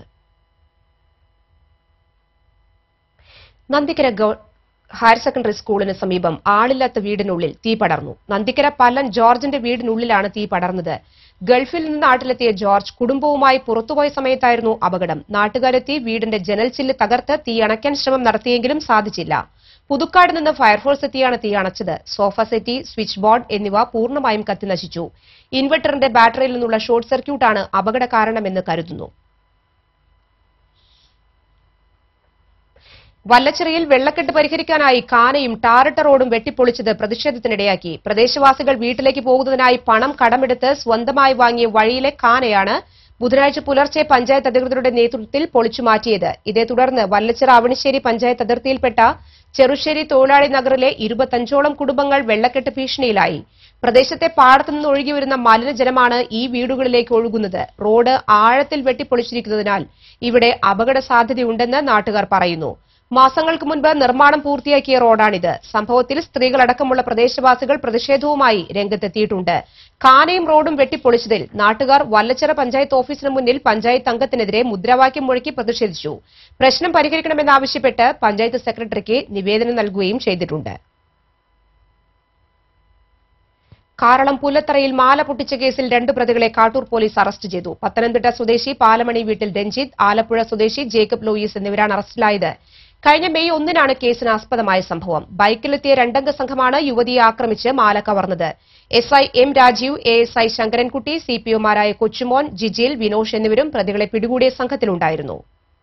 നന്ദിക്കര ഗവ ഹയർ സെക്കൻഡറി സ്കൂളിന് സമീപം ആളില്ലാത്ത വീടിനുള്ളിൽ തീ പടർന്നു നന്ദിക്കര പല്ലൻ ജോർജിന്റെ വീടിനുള്ളിലാണ് തീ പടർന്നത് ഗൾഫിൽ നിന്ന് നാട്ടിലെത്തിയ ജോർജ് കുടുംബവുമായി പുറത്തുപോയ സമയത്തായിരുന്നു അപകടം നാട്ടുകാരെത്തി വീടിന്റെ ജനൽ ചില്ല് തകർത്ത് തീ അണയ്ക്കാൻ ശ്രമം നടത്തിയെങ്കിലും സാധിച്ചില്ല പുതുക്കാട് നിന്ന് ഫയർഫോഴ്സ് എത്തിയാണ് തീ അണച്ചത് സോഫ സെറ്റി സ്വിച്ച് ബോർഡ് എന്നിവ പൂർണ്ണമായും കത്തിനശിച്ചു ഇൻവെർട്ടറിന്റെ ബാറ്ററിയിൽ നിന്നുള്ള ഷോർട്ട് സർക്യൂട്ടാണ് അപകട കാരണമെന്ന് കരുതുന്നു വല്ലച്ചിറയിൽ വെള്ളക്കെട്ട് പരിഹരിക്കാനായി കാനയും ടാറിട്ട റോഡും വെട്ടിപ്പൊളിച്ചത് പ്രതിഷേധത്തിനിടയാക്കി പ്രദേശവാസികൾ വീട്ടിലേക്ക് പോകുന്നതിനായി പണം കടമെടുത്ത് സ്വന്തമായി വാങ്ങിയ വഴിയിലെ കാനയാണ് ബുധനാഴ്ച പുലർച്ചെ പഞ്ചായത്ത് അധികൃതരുടെ നേതൃത്വത്തിൽ പൊളിച്ചു മാറ്റിയത് ഇതേ തുടർന്ന് വല്ലച്ചിറ അവണിശ്ശേരി പഞ്ചായത്ത് അതിർത്തിയിൽപ്പെട്ട ചെറുശ്ശേരി തൊഴിലാളി നഗറിലെ ഇരുപത്തഞ്ചോളം കുടുംബങ്ങൾ വെള്ളക്കെട്ട് ഭീഷണിയിലായി പ്രദേശത്തെ പാടത്തു നിന്ന് ഒഴുകിവരുന്ന മലിനജലമാണ് ഈ വീടുകളിലേക്ക് ഒഴുകുന്നത് റോഡ് ആഴത്തിൽ വെട്ടിപ്പൊളിച്ചിരിക്കുന്നതിനാൽ ഇവിടെ അപകട സാധ്യതയുണ്ടെന്ന് നാട്ടുകാർ പറയുന്നു മാസങ്ങൾക്ക് മുൻപ് നിർമ്മാണം പൂർത്തിയാക്കിയ റോഡാണിത് സംഭവത്തിൽ സ്ത്രീകളടക്കമുള്ള പ്രദേശവാസികൾ പ്രതിഷേധവുമായി രംഗത്തെത്തിയിട്ടുണ്ട് കാനയും റോഡും വെട്ടിപ്പൊളിച്ചതിൽ നാട്ടുകാർ വല്ലച്ചിറ പഞ്ചായത്ത് ഓഫീസിന് മുന്നിൽ പഞ്ചായത്ത് അംഗത്തിനെതിരെ മുദ്രാവാക്യം മുഴക്കി പ്രതിഷേധിച്ചു പ്രശ്നം പരിഹരിക്കണമെന്നാവശ്യപ്പെട്ട് പഞ്ചായത്ത് സെക്രട്ടറിക്ക് നിവേദനം നൽകുകയും ചെയ്തിട്ടുണ്ട് കാരളം പുല്ലത്തറയിൽ മാല പൊട്ടിച്ച കേസിൽ രണ്ട് പ്രതികളെ കാട്ടൂർ പോലീസ് അറസ്റ്റ് ചെയ്തു പത്തനംതിട്ട സ്വദേശി പാലമണി വീട്ടിൽ രഞ്ജിത്ത് ആലപ്പുഴ സ്വദേശി ജേക്കബ് ലൂയിസ് എന്നിവരാണ് അറസ്റ്റിലായത് കഴിഞ്ഞ മെയ് ഒന്നിനാണ് കേസിനാസ്പദമായ സംഭവം ബൈക്കിലെത്തിയ രണ്ടംഗ സംഘമാണ് യുവതിയെ ആക്രമിച്ച് മാല കവർന്നത് S I M Rajeev A S I Sankarankutty C P ഒമാരായ കൊച്ചുമോൻ ജിജിൽ വിനോഷ് എന്നിവരും പ്രതികളെ പിടികൂടിയ സംഘത്തിലുണ്ടായിരുന്നു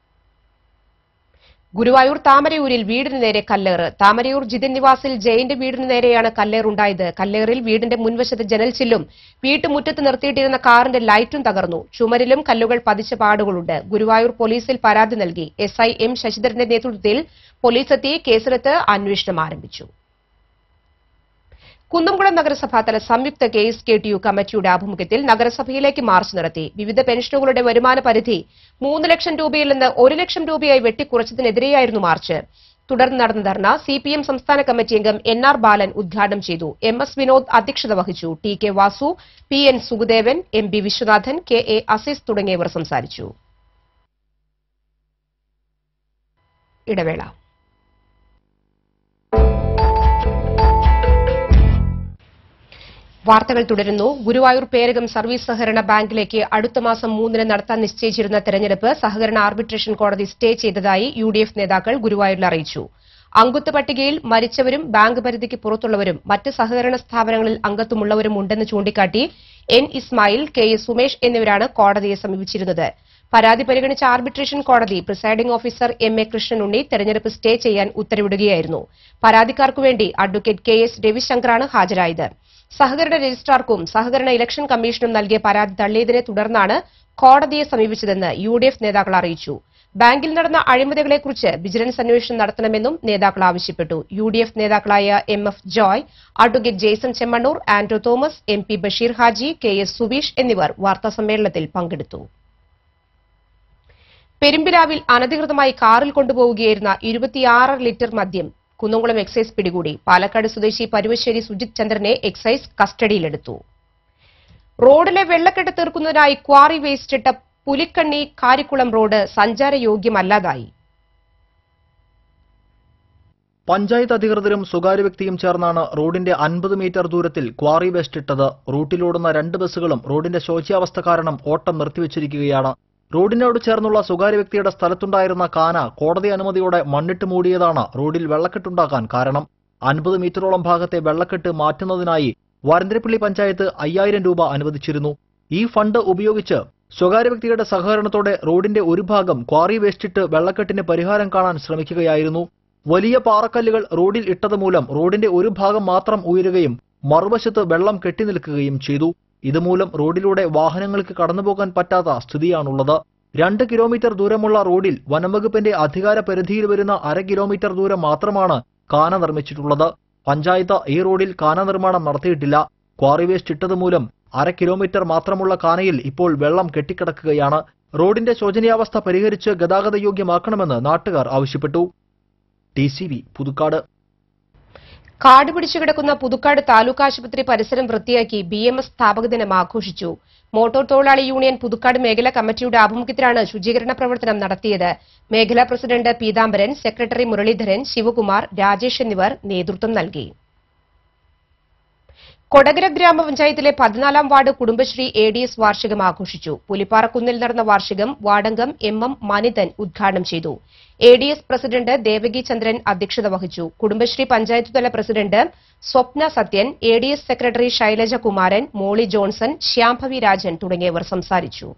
ഗുരുവായൂർ താമരയൂരിൽ വീടിന് നേരെ കല്ലേറ് താമരയൂർ ജിതിൻ നിവാസിൽ ജയിന്റെ വീടിന് നേരെയാണ് കല്ലേറുണ്ടായത് കല്ലേറിൽ വീടിന്റെ മുൻവശത്തെ ജനൽച്ചില്ലും വീട്ടുമുറ്റത്ത് നിർത്തിയിട്ടിരുന്ന കാറിന്റെ ലൈറ്റും തകർന്നു ചുമരിലും കല്ലുകൾ പതിച്ച പാടുകളുണ്ട് ഗുരുവായൂർ പോലീസിൽ പരാതി നൽകി എസ് ഐ എം ശശിധരന്റെ നേതൃത്വത്തിൽ പോലീസെത്തി കേസിലെത്ത് അന്വേഷണം ആരംഭിച്ചു കുന്നംകുളം നഗരസഭാ തല സംയുക്ത K S K T U കമ്മിറ്റിയുടെ ആഭിമുഖ്യത്തിൽ നഗരസഭയിലേക്ക് മാർച്ച് നടത്തി വിവിധ പെൻഷനുകളുടെ വരുമാന പരിധി മൂന്ന് ലക്ഷം രൂപയിൽ നിന്ന് ഒരു ലക്ഷം രൂപയായി വെട്ടിക്കുറച്ചതിനെതിരെയായിരുന്നു മാർച്ച് തുടർന്ന് നടന്ന ധർണ സി പി എം സംസ്ഥാന കമ്മിറ്റി അംഗം എൻ ആർ ബാലൻ ഉദ്ഘാടനം ചെയ്തു എം എസ് വിനോദ് അധ്യക്ഷത വഹിച്ചു T K Vasu P N Sugudevan M B Viswanathan K A Azeez തുടങ്ങിയവർ സംസാരിച്ചു ഇടവേള വാർത്തകൾ തുടരുന്നു ഗുരുവായൂർ പേരകം സർവീസ് സഹകരണ ബാങ്കിലേക്ക് അടുത്ത മാസം മൂന്നിന് നടത്താൻ നിശ്ചയിച്ചിരുന്ന തെരഞ്ഞെടുപ്പ് സഹകരണ ആർബിട്രേഷൻ കോടതി സ്റ്റേ ചെയ്തതായി യു ഡി എഫ് നേതാക്കൾ ഗുരുവായൂരിൽ അറിയിച്ചു അംഗത്വ പട്ടികയിൽ മരിച്ചവരും ബാങ്ക് പരിധിക്ക് പുറത്തുള്ളവരും മറ്റ് സഹകരണ സ്ഥാപനങ്ങളിൽ അംഗത്വമുള്ളവരും ഉണ്ടെന്ന് ചൂണ്ടിക്കാട്ടി N Ismail K S Sumesh എന്നിവരാണ് കോടതിയെ സമീപിച്ചിരുന്നത് പരാതി പരിഗണിച്ച ആർബിട്രേഷൻ കോടതി presiding officer M A Krishnanunni തെരഞ്ഞെടുപ്പ് സ്റ്റേ ചെയ്യാൻ ഉത്തരവിടുകയായിരുന്നു പരാതിക്കാർക്കു വേണ്ടി അഡ്വക്കേറ്റ് കെ എസ് രവിശങ്കറാണ് ഹാജരായത് സഹകരണ രജിസ്ട്രാർക്കും സഹകരണ ഇലക്ഷൻ കമ്മീഷനും നൽകിയ പരാതി തള്ളിയതിനെ തുടർന്നാണ് കോടതിയെ സമീപിച്ചതെന്ന് യു ഡി എഫ് നേതാക്കൾ അറിയിച്ചു ബാങ്കിൽ നടന്ന അഴിമതികളെക്കുറിച്ച് വിജിലൻസ് അന്വേഷണം നടത്തണമെന്നും നേതാക്കൾ ആവശ്യപ്പെട്ടു യു ഡി എഫ് നേതാക്കളായ M F Joy advocate Jaison Chemmannur Anto Thomas M P Basheer Haji K S Subeesh എന്നിവർ വാർത്താസമ്മേളനത്തിൽ പങ്കെടുത്തു പെരുമ്പിലാവിൽ അനധികൃതമായി കാറിൽ കൊണ്ടുപോവുകയായിരുന്ന ഇരുപത്തിയാറ് ലിറ്റർ മദ്യം കുന്നംകുളം എക്സൈസ് പിടികൂടി പാലക്കാട് സ്വദേശി പരുവശ്ശേരി സുജിത് ചന്ദ്രനെ എക്സൈസ് കസ്റ്റഡിയിലെടുത്തു റോഡിലെ വെള്ളക്കെട്ട് തീർക്കുന്നതിനായി ക്വാറി വേസ്റ്റ് ഇട്ട പുലിക്കണ്ണി കാരിക്കുളം റോഡ് സഞ്ചാരയോഗ്യമല്ലാതായി പഞ്ചായത്ത് അധികൃതരും സ്വകാര്യ വ്യക്തിയും ചേർന്നാണ് റോഡിന്റെ അൻപത് മീറ്റർ ദൂരത്തിൽ ക്വാറി വേസ്റ്റ് ഇട്ടത് റൂട്ടിലോടുന്ന രണ്ട് ബസ്സുകളും റോഡിന്റെ ശോച്യാവസ്ഥ കാരണം ഓട്ടം നിർത്തിവച്ചിരിക്കുകയാണ് റോഡിനോട് ചേർന്നുള്ള സ്വകാര്യ വ്യക്തിയുടെ സ്ഥലത്തുണ്ടായിരുന്ന കാന കോടതി അനുമതിയോടെ മണ്ണിട്ട് മൂടിയതാണ് റോഡിൽ വെള്ളക്കെട്ടുണ്ടാകാൻ കാരണം അൻപത് മീറ്ററോളം ഭാഗത്തെ വെള്ളക്കെട്ട് മാറ്റുന്നതിനായി വരന്തരപ്പള്ളി പഞ്ചായത്ത് അയ്യായിരം രൂപ അനുവദിച്ചിരുന്നു ഈ ഫണ്ട് ഉപയോഗിച്ച് സ്വകാര്യ വ്യക്തിയുടെ സഹകരണത്തോടെ റോഡിന്റെ ഒരു ഭാഗം ക്വാറി വേസ്റ്റിട്ട് വെള്ളക്കെട്ടിന് പരിഹാരം കാണാൻ ശ്രമിക്കുകയായിരുന്നു വലിയ പാറക്കല്ലുകൾ റോഡിൽ ഇട്ടത് മൂലം റോഡിന്റെ ഒരു ഭാഗം മാത്രം ഉയരുകയും മറുവശത്ത് വെള്ളം കെട്ടിനിൽക്കുകയും ചെയ്തു ഇതുമൂലം റോഡിലൂടെ വാഹനങ്ങൾക്ക് കടന്നുപോകാൻ പറ്റാത്ത സ്ഥിതിയാണുള്ളത് രണ്ട് കിലോമീറ്റർ ദൂരമുള്ള റോഡിൽ വനംവകുപ്പിന്റെ അധികാര പരിധിയിൽ വരുന്ന അര കിലോമീറ്റർ ദൂരം മാത്രമാണ് കാന നിർമ്മിച്ചിട്ടുള്ളത് പഞ്ചായത്ത് ഈ റോഡിൽ കാന നിർമ്മാണം നടത്തിയിട്ടില്ല ക്വാറി വേസ്റ്റ് ഇട്ടതുമൂലം അര കിലോമീറ്റർ മാത്രമുള്ള കാനയിൽ ഇപ്പോൾ വെള്ളം കെട്ടിക്കിടക്കുകയാണ് റോഡിന്റെ ശോചനീയാവസ്ഥ പരിഹരിച്ച് ഗതാഗത യോഗ്യമാക്കണമെന്ന് നാട്ടുകാർ ആവശ്യപ്പെട്ടു ടി സി വി പുതുക്കാട് കാട് പിടിച്ചു കിടക്കുന്ന പുതുക്കാട് താലൂക്ക് ആശുപത്രി പരിസരം വൃത്തിയാക്കി ബി എം എസ് സ്ഥാപക ദിനം ആഘോഷിച്ചു മോട്ടോർ തൊഴിലാളി യൂണിയൻ പുതുക്കാട് മേഖലാ കമ്മിറ്റിയുടെ ആഭിമുഖ്യത്തിലാണ് ശുചീകരണ പ്രവർത്തനം നടത്തിയത് മേഖലാ പ്രസിഡന്റ് പീതാംബരൻ സെക്രട്ടറി മുരളീധരൻ ശിവകുമാർ രാജേഷ് എന്നിവർ നേതൃത്വം നൽകി കൊടകര ഗ്രാമപഞ്ചായത്തിലെ പതിനാലാം ward Kudumbashree A D S വാർഷികം ആഘോഷിച്ചു പുലിപ്പാറക്കുന്നിൽ നടന്ന വാർഷികം വാർഡംഗം എം എം മനിതൻ ഉദ്ഘാടനം ചെയ്തു A D S president Devaki Chandran അധ്യക്ഷത വഹിച്ചു കുടുംബശ്രീ പഞ്ചായത്ത് തല president Swapna Sathyan A D S secretary Shailaja Kumaran Molly Johnson Shyambhavi Rajan തുടങ്ങിയവർ സംസാരിച്ചു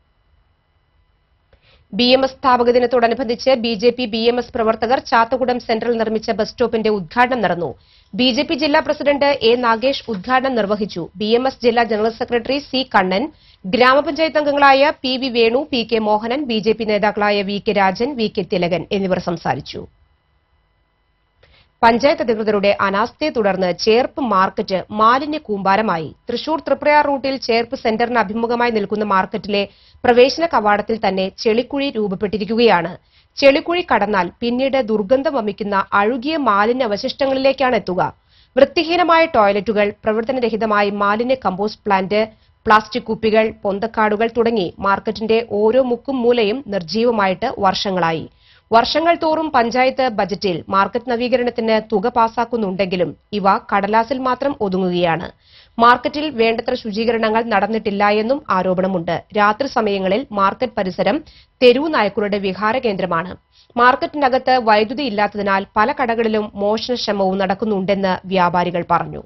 ബി എം എസ് സ്ഥാപക ദിനത്തോടനുബന്ധിച്ച് B J P B M S പ്രവർത്തകർ ചാത്തകുടം സെന്ററിൽ നിർമ്മിച്ച ബസ് സ്റ്റോപ്പിന്റെ ഉദ്ഘാടനം നടന്നു ബി ജെ പി ജില്ലാ പ്രസിഡന്റ് എ നാഗേഷ് ഉദ്ഘാടനം നിർവഹിച്ചു ബി എം എസ് ജില്ലാ ജനറൽ സെക്രട്ടറി സി കണ്ണൻ ഗ്രാമപഞ്ചായത്ത് അംഗങ്ങളായ P V Venu P K Mohanan B J P നേതാക്കളായ V K Rajan V K Thilakan എന്നിവർ സംസാരിച്ചു പഞ്ചായത്ത് അധികൃതരുടെ അനാസ്ഥയെ തുടർന്ന് ചേർപ്പ് മാർക്കറ്റ് മാലിന്യ കൂമ്പാരമായി തൃശൂർ തൃപ്രയാർ റൂട്ടിൽ ചേർപ്പ് സെന്ററിന് അഭിമുഖമായി നിൽക്കുന്ന മാർക്കറ്റിലെ പ്രവേശന കവാടത്തിൽ തന്നെ ചെളിക്കുഴി രൂപപ്പെട്ടിരിക്കുകയാണ് ചെളിക്കുഴി കടന്നാൽ പിന്നീട് ദുർഗന്ധം വമിക്കുന്ന അഴുകിയ മാലിന്യ അവശിഷ്ടങ്ങളിലേക്കാണ് എത്തുക വൃത്തിഹീനമായ ടോയ്ലറ്റുകൾ പ്രവർത്തനരഹിതമായ മാലിന്യ കമ്പോസ്റ്റ് പ്ലാന്റ് പ്ലാസ്റ്റിക് കുപ്പികൾ പൊന്തക്കാടുകൾ തുടങ്ങി മാർക്കറ്റിന്റെ ഓരോ മുക്കും മൂലയും നിർജ്ജീവമായിട്ട് വർഷങ്ങളായി വർഷങ്ങൾ തോറും പഞ്ചായത്ത് ബജറ്റിൽ മാർക്കറ്റ് നവീകരണത്തിന് തുക പാസാക്കുന്നുണ്ടെങ്കിലും ഇവ കടലാസിൽ മാത്രം ഒതുങ്ങുകയാണ് മാർക്കറ്റിൽ വേണ്ടത്ര ശുചീകരണങ്ങൾ നടന്നിട്ടില്ല എന്നും ആരോപണമുണ്ട് രാത്രി സമയങ്ങളിൽ മാർക്കറ്റ് പരിസരം തെരുവു നായ്ക്കളുടെ വിഹാര കേന്ദ്രമാണ് മാർക്കറ്റിനകത്ത് വൈദ്യുതി ഇല്ലാത്തതിനാൽ പല കടകളിലും മോഷണശ്രമവും നടക്കുന്നുണ്ടെന്ന് വ്യാപാരികൾ പറഞ്ഞു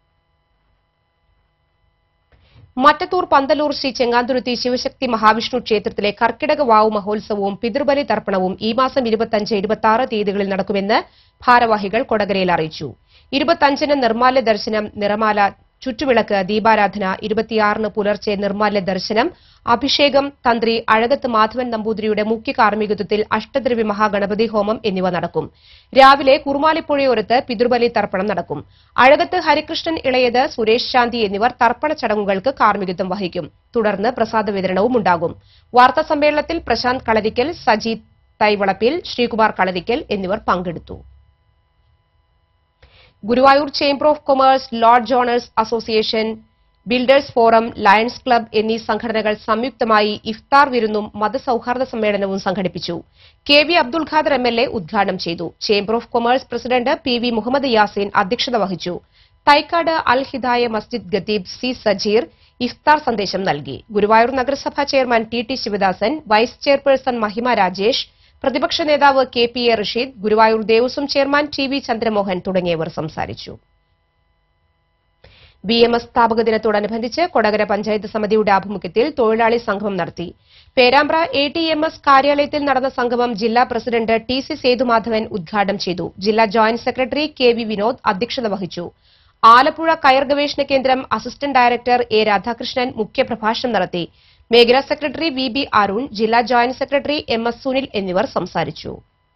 മറ്റത്തൂർ പന്തലൂർ ശ്രീ ചെങ്ങാന്തുരുത്തി ശിവശക്തി മഹാവിഷ്ണു ക്ഷേത്രത്തിലെ കർക്കിടക വാവു മഹോത്സവവും പിതൃബലി തർപ്പണവും ഈ മാസം ഇരുപത്തഞ്ച് ഇരുപത്തി ആറ് തീയതികളിൽ നടക്കുമെന്ന് ഭാരവാഹികൾ കൊടകരയിൽ അറിയിച്ചു ഇരുപത്തഞ്ചിന് നിർമാല്യ ദർശനം നിറമാല ചുറ്റുവിളക്ക് ദീപാരാധന ഇരുപത്തിയാറിന് പുലർച്ചെ നിർമാല്യ ദർശനം അഭിഷേകം തന്ത്രി അഴകത്ത് മാധവൻ നമ്പൂതിരിയുടെ മുഖ്യ കാർമ്മികത്വത്തിൽ അഷ്ടദ്രവ്യ മഹാഗണപതി ഹോമം എന്നിവ നടക്കും രാവിലെ കുറുമാലിപ്പുഴയോരത്ത് പിതൃബലി തർപ്പണം നടക്കും അഴകത്ത് ഹരികൃഷ്ണൻ ഇളയത് സുരേഷ് ശാന്തി എന്നിവർ തർപ്പണ ചടങ്ങുകൾക്ക് കാർമ്മികത്വം വഹിക്കും തുടർന്ന് പ്രസാദ വിതരണവും ഉണ്ടാകും വാർത്താ സമ്മേളനത്തിൽ പ്രശാന്ത് കളരിക്കൽ സജീത് തൈവളപ്പിൽ ശ്രീകുമാർ കളരിക്കൽ എന്നിവർ പങ്കെടുത്തു Guruvayur chamber of commerce lodge owners association builders forum lions club എന്നീ സംഘടനകൾ സംയുക്തമായി ഇഫ്താർ വിരുന്നും മതസൌഹാർദ്ദ സമ്മേളനവും സംഘടിപ്പിച്ചു K V Abdul Khader M L A ഉദ്ഘാടനം ചെയ്തു chamber of commerce president P V Muhammad Yaseen അധ്യക്ഷത വഹിച്ചു തൈക്കാട് അൽ ഹിദായ മസ്ജിദ് ഖത്തീബ് സി സജീർ ഇഫ്താർ സന്ദേശം നൽകി ഗുരുവായൂർ നഗരസഭാ chairman T T Sivadasan vice chairperson Mahima Rajesh പ്രതിപക്ഷ നേതാവ് K P A Rasheed Guruvayur Devaswom chairman T V Chandramohan തുടങ്ങിയവർ സംസാരിച്ചു ബി എം എസ് സ്ഥാപക ദിനത്തോടനുബന്ധിച്ച് കൊടകര പഞ്ചായത്ത് സമിതിയുടെ ആഭിമുഖ്യത്തിൽ തൊഴിലാളി സംഗമം നടത്തി Perambra A T M S കാര്യാലയത്തിൽ നടന്ന സംഗമം ജില്ലാ പ്രസിഡന്റ് ടി സി സേതുമാധവൻ ഉദ്ഘാടനം ചെയ്തു ജില്ലാ joint secretary K V Vinod അധ്യക്ഷത വഹിച്ചു ആലപ്പുഴ കയർ ഗവേഷണ കേന്ദ്രം അസിസ്റ്റന്റ് ഡയറക്ടർ എ രാധാകൃഷ്ണൻ മുഖ്യപ്രഭാഷണം നടത്തി മേഖലാ സെക്രട്ടറി വി ബി അരുൺ ജില്ലാ joint secretary M S Sunil എന്നിവർ സംസാരിച്ചു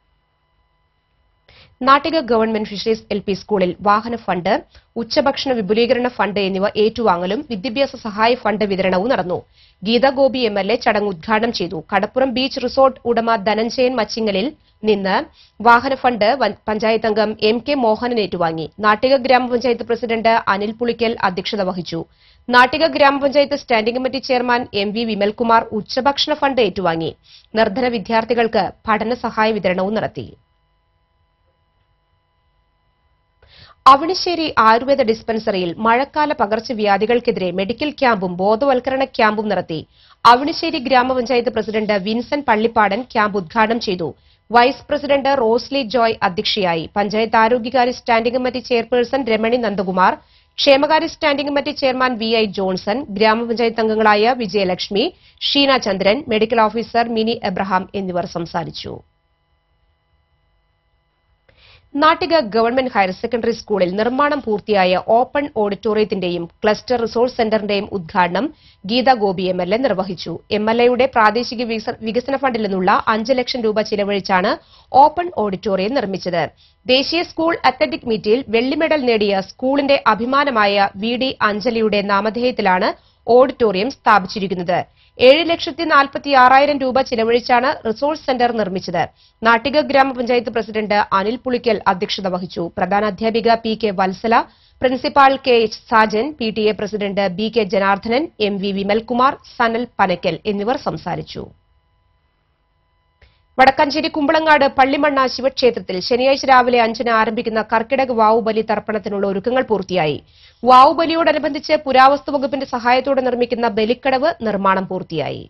Nattika government fisheries L P സ്കൂളിൽ വാഹന ഫണ്ട് ഉച്ചഭക്ഷണ വിപുലീകരണ ഫണ്ട് എന്നിവ ഏറ്റുവാങ്ങലും വിദ്യാഭ്യാസ സഹായ ഫണ്ട് വിതരണവും നടന്നു Geetha Gopi M L A ചടങ്ങ് ഉദ്ഘാടനം ചെയ്തു കടപ്പുറം ബീച്ച് റിസോർട്ട് ഉടമ ധനഞ്ജയൻ മച്ചിങ്ങലിൽ നിന്ന് വാഹന ഫണ്ട് വൻ- പഞ്ചായത്ത് അംഗം എം കെ മോഹനൻ ഏറ്റുവാങ്ങി നാട്ടിക ഗ്രാമപഞ്ചായത്ത് പ്രസിഡന്റ് അനിൽ പുളിക്കൽ അധ്യക്ഷത വഹിച്ചു നാട്ടിക ഗ്രാമപഞ്ചായത്ത് standing committee chairman M V Vimalkumar ഉച്ചഭക്ഷണ ഫണ്ട് ഏറ്റുവാങ്ങി നിർധന വിദ്യാർത്ഥികൾക്ക് പഠന സഹായ വിതരണവും നടത്തി അവണിശ്ശേരി ആയുർവേദ ഡിസ്പെൻസറിയിൽ മഴക്കാല പകർച്ചവ്യാധികൾക്കെതിരെ മെഡിക്കൽ ക്യാമ്പും ബോധവൽക്കരണ ക്യാമ്പും നടത്തി അവണിശ്ശേരി ഗ്രാമപഞ്ചായത്ത് പ്രസിഡന്റ് വിൻസെന്റ് പള്ളിപ്പാടൻ ക്യാമ്പ് ഉദ്ഘാടനം ചെയ്തു വൈസ് പ്രസിഡന്റ് റോസ്ലി ജോയ് അധ്യക്ഷയായി പഞ്ചായത്ത് ആരോഗ്യകാര്യ standing committee chairperson Ramani Nandakumar ക്ഷേമകാര്യ standing committee chairman V I Johnson ഗ്രാമപഞ്ചായത്ത് അംഗങ്ങളായ Vijayalakshmi Sheena Chandran medical officer Mini Abraham എന്നിവർ സംസാരിച്ചു നാട്ടിക ഗവൺമെന്റ് ഹയർ സെക്കൻഡറി സ്കൂളിൽ നിർമ്മാണം പൂർത്തിയായ ഓപ്പൺ ഓഡിറ്റോറിയത്തിന്റെയും ക്ലസ്റ്റർ റിസോഴ്സ് സെന്ററിന്റെയും ഉദ്ഘാടനം Geetha Gopi M L A നിർവഹിച്ചു എം എൽ എയുടെ പ്രാദേശിക വികസ- വികസന ഫണ്ടിൽ നിന്നുള്ള അഞ്ച് ലക്ഷം രൂപ ചിലവഴിച്ചാണ് ഓപ്പൺ ഓഡിറ്റോറിയം നിർമ്മിച്ചത് ദേശീയ സ്കൂൾ അത്ലറ്റിക് മീറ്റിൽ വെള്ളി മെഡൽ നേടിയ സ്കൂളിന്റെ അഭിമാനമായ വി ഡി അഞ്ജലിയുടെ നാമധേയത്തിലാണ് ഓഡിറ്റോറിയം സ്ഥാപിച്ചിരിക്കുന്നത് ഏഴ് ലക്ഷത്തി നാൽപ്പത്തി ആറായിരം രൂപ ചിലവഴിച്ചാണ് റിസോഴ്സ് സെന്റർ നിർമ്മിച്ചത് നാട്ടിക ഗ്രാമപഞ്ചായത്ത് പ്രസിഡന്റ് അനിൽ പുളിക്കൽ അധ്യക്ഷത വഹിച്ചു പ്രധാന അധ്യാപിക P K Vatsala principal K H Sajan P T A president B K Janardhanan M V Vimalkumar Sanal Panakkal എന്നിവർ സംസാരിച്ചു വടക്കാഞ്ചേരി കുമ്പളങ്ങാട് പള്ളിമണ്ണ ശിവക്ഷേത്രത്തിൽ ശനിയാഴ്ച രാവിലെ അഞ്ചിന് ആരംഭിക്കുന്ന കർക്കിടക വാവുബലി തർപ്പണത്തിനുള്ള ഒരുക്കങ്ങൾ പൂർത്തിയായി വാവുബലിയോടനുബന്ധിച്ച് പുരാവസ്തു വകുപ്പിന്റെ സഹായത്തോടെ നിർമ്മിക്കുന്ന ബലിക്കടവ് നിർമ്മാണം പൂർത്തിയായി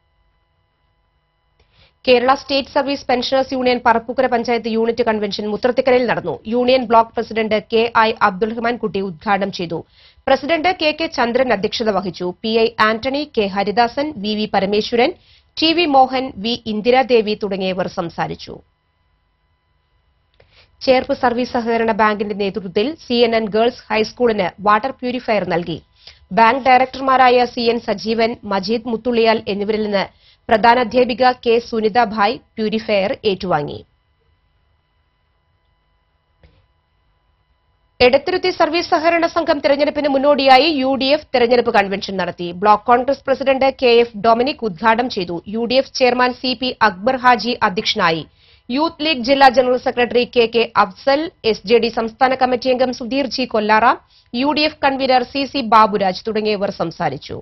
Kerala state service pensioners union Parappukkara panchayat unit convention മുത്രത്തിക്കരയിൽ നടന്നു union block president K I Abdulrahman Kutty ഉദ്ഘാടനം ചെയ്തു പ്രസിഡന്റ് കെ കെ ചന്ദ്രൻ അധ്യക്ഷത വഹിച്ചു P I Antony K Haridasan V V Parameswaran T V Mohan V Indiradevi തുടങ്ങിയവർ സംസാരിച്ചു ചേർപ്പ് സർവീസ് സഹകരണ ബാങ്കിന്റെ നേതൃത്വത്തിൽ സി എൻ എൻ ഗേൾസ് ഹൈസ്കൂളിന് വാട്ടർ പ്യൂരിഫയർ നൽകി ബാങ്ക് ഡയറക്ടർമാരായ സി എൻ സജീവൻ മജീദ് മുത്തുള്ളിയാൽ എന്നിവരിൽ നിന്ന് പ്രധാനാധ്യാപിക കെ സുനിത ഭായ് പ്യൂരിഫയർ ഏറ്റുവാങ്ങി എടത്തിരുത്തി സർവീസ് സഹകരണ സംഘം തെരഞ്ഞെടുപ്പിന് മുന്നോടിയായി യു ഡി എഫ് തെരഞ്ഞെടുപ്പ് കൺവെൻഷൻ നടത്തി block Congress president K F Dominic ഉദ്ഘാടനം ചെയ്തു U D F chairman C P Akbar Haji അധ്യക്ഷനായി യൂത്ത് ലീഗ് ജില്ലാ general secretary K K Afsal S J D സംസ്ഥാന കമ്മിറ്റി അംഗം Sudheer G Kollara U D F convener C C Baburaj തുടങ്ങിയവർ സംസാരിച്ചു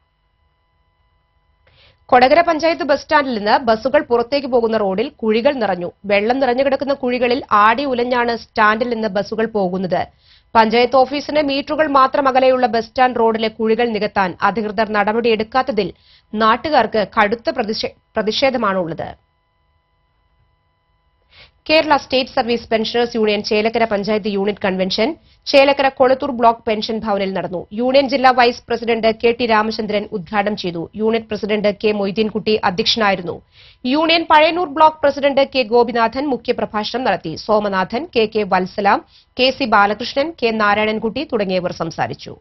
കൊടകര പഞ്ചായത്ത് ബസ് സ്റ്റാൻഡിൽ നിന്ന് ബസ്സുകൾ പുറത്തേക്ക് പോകുന്ന റോഡിൽ കുഴികൾ നിറഞ്ഞു വെള്ളം നിറഞ്ഞു കിടക്കുന്ന കുഴികളിൽ ആടി ഉലഞ്ഞാണ് സ്റ്റാൻഡിൽ നിന്ന് ബസ്സുകൾ പോകുന്നത് പഞ്ചായത്ത് ഓഫീസിന് മീറ്ററുകൾ മാത്രം അകലെയുള്ള ബസ് സ്റ്റാൻഡ് റോഡിലെ കുഴികൾ നികത്താൻ അധികൃതർ നടപടിയെടുക്കാത്തതിൽ നാട്ടുകാർക്ക് കടുത്ത പ്രതിഷേ- പ്രതിഷേധമാണുള്ളത് Kerala state service pensioners union Chelakkara panchayat unit convention Chelakkara Kolathur block pension ഭവനിൽ നടന്നു യൂണിയൻ ജില്ലാ vice president K T Ramachandran ഉദ്ഘാടനം ചെയ്തു യൂണിറ്റ് പ്രസിഡന്റ് കെ മൊയ്തീൻകുട്ടി അധ്യക്ഷനായിരുന്നു union Pazhayannur block president K Gopinathan മുഖ്യപ്രഭാഷണം നടത്തി Somanathan K K Vatsala K C Balakrishnan K Narayanankutty തുടങ്ങിയവർ സംസാരിച്ചു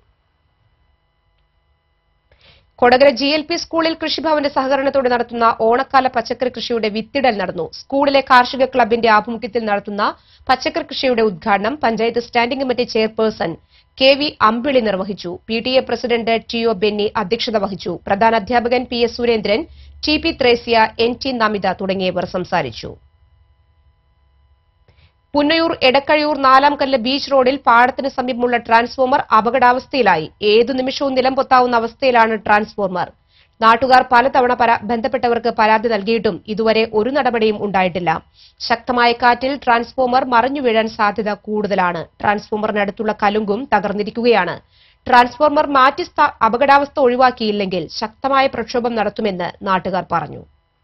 കൊടകര ജി എൽ പി സ്കൂളിൽ കൃഷിഭവന്റെ സഹകരണത്തോടെ നടത്തുന്ന ഓണക്കാല പച്ചക്കറി കൃഷിയുടെ വിത്തിടൽ നടന്നു സ്കൂളിലെ കാർഷിക ക്ലബിന്റെ ആഭിമുഖ്യത്തിൽ നടത്തുന്ന പച്ചക്കറി കൃഷിയുടെ ഉദ്ഘാടനം panchayat standing committee chairperson K V Ambili നിർവഹിച്ചു P T A president T O Benny അധ്യക്ഷത വഹിച്ചു പ്രധാന അധ്യാപകൻ P S Surendran T P Thresia N T Namitha തുടങ്ങിയവർ സംസാരിച്ചു പുന്നയൂർ എടക്കഴിയൂർ നാലാം കല്ല് ബീച്ച് റോഡിൽ പാടത്തിന് സമീപമുള്ള ട്രാൻസ്ഫോമർ അപകടാവസ്ഥയിലായി ഏതു നിമിഷവും നിലം പൊത്താവുന്ന അവസ്ഥയിലാണ് ട്രാൻസ്ഫോമർ നാട്ടുകാർ പലതവണ പരാ- ബന്ധപ്പെട്ടവർക്ക് പരാതി നൽകിയിട്ടും ഇതുവരെ ഒരു നടപടിയും ഉണ്ടായിട്ടില്ല ശക്തമായ കാറ്റിൽ ട്രാൻസ്ഫോമർ മറിഞ്ഞു വീഴാൻ സാധ്യത കൂടുതലാണ് ട്രാൻസ്ഫോമറിനടുത്തുള്ള കലുങ്കും തകർന്നിരിക്കുകയാണ് ട്രാൻസ്ഫോമർ മാറ്റി സ്ഥാ- അപകടാവസ്ഥ ഒഴിവാക്കിയില്ലെങ്കിൽ ശക്തമായ പ്രക്ഷോഭം നടത്തുമെന്ന് നാട്ടുകാർ പറഞ്ഞു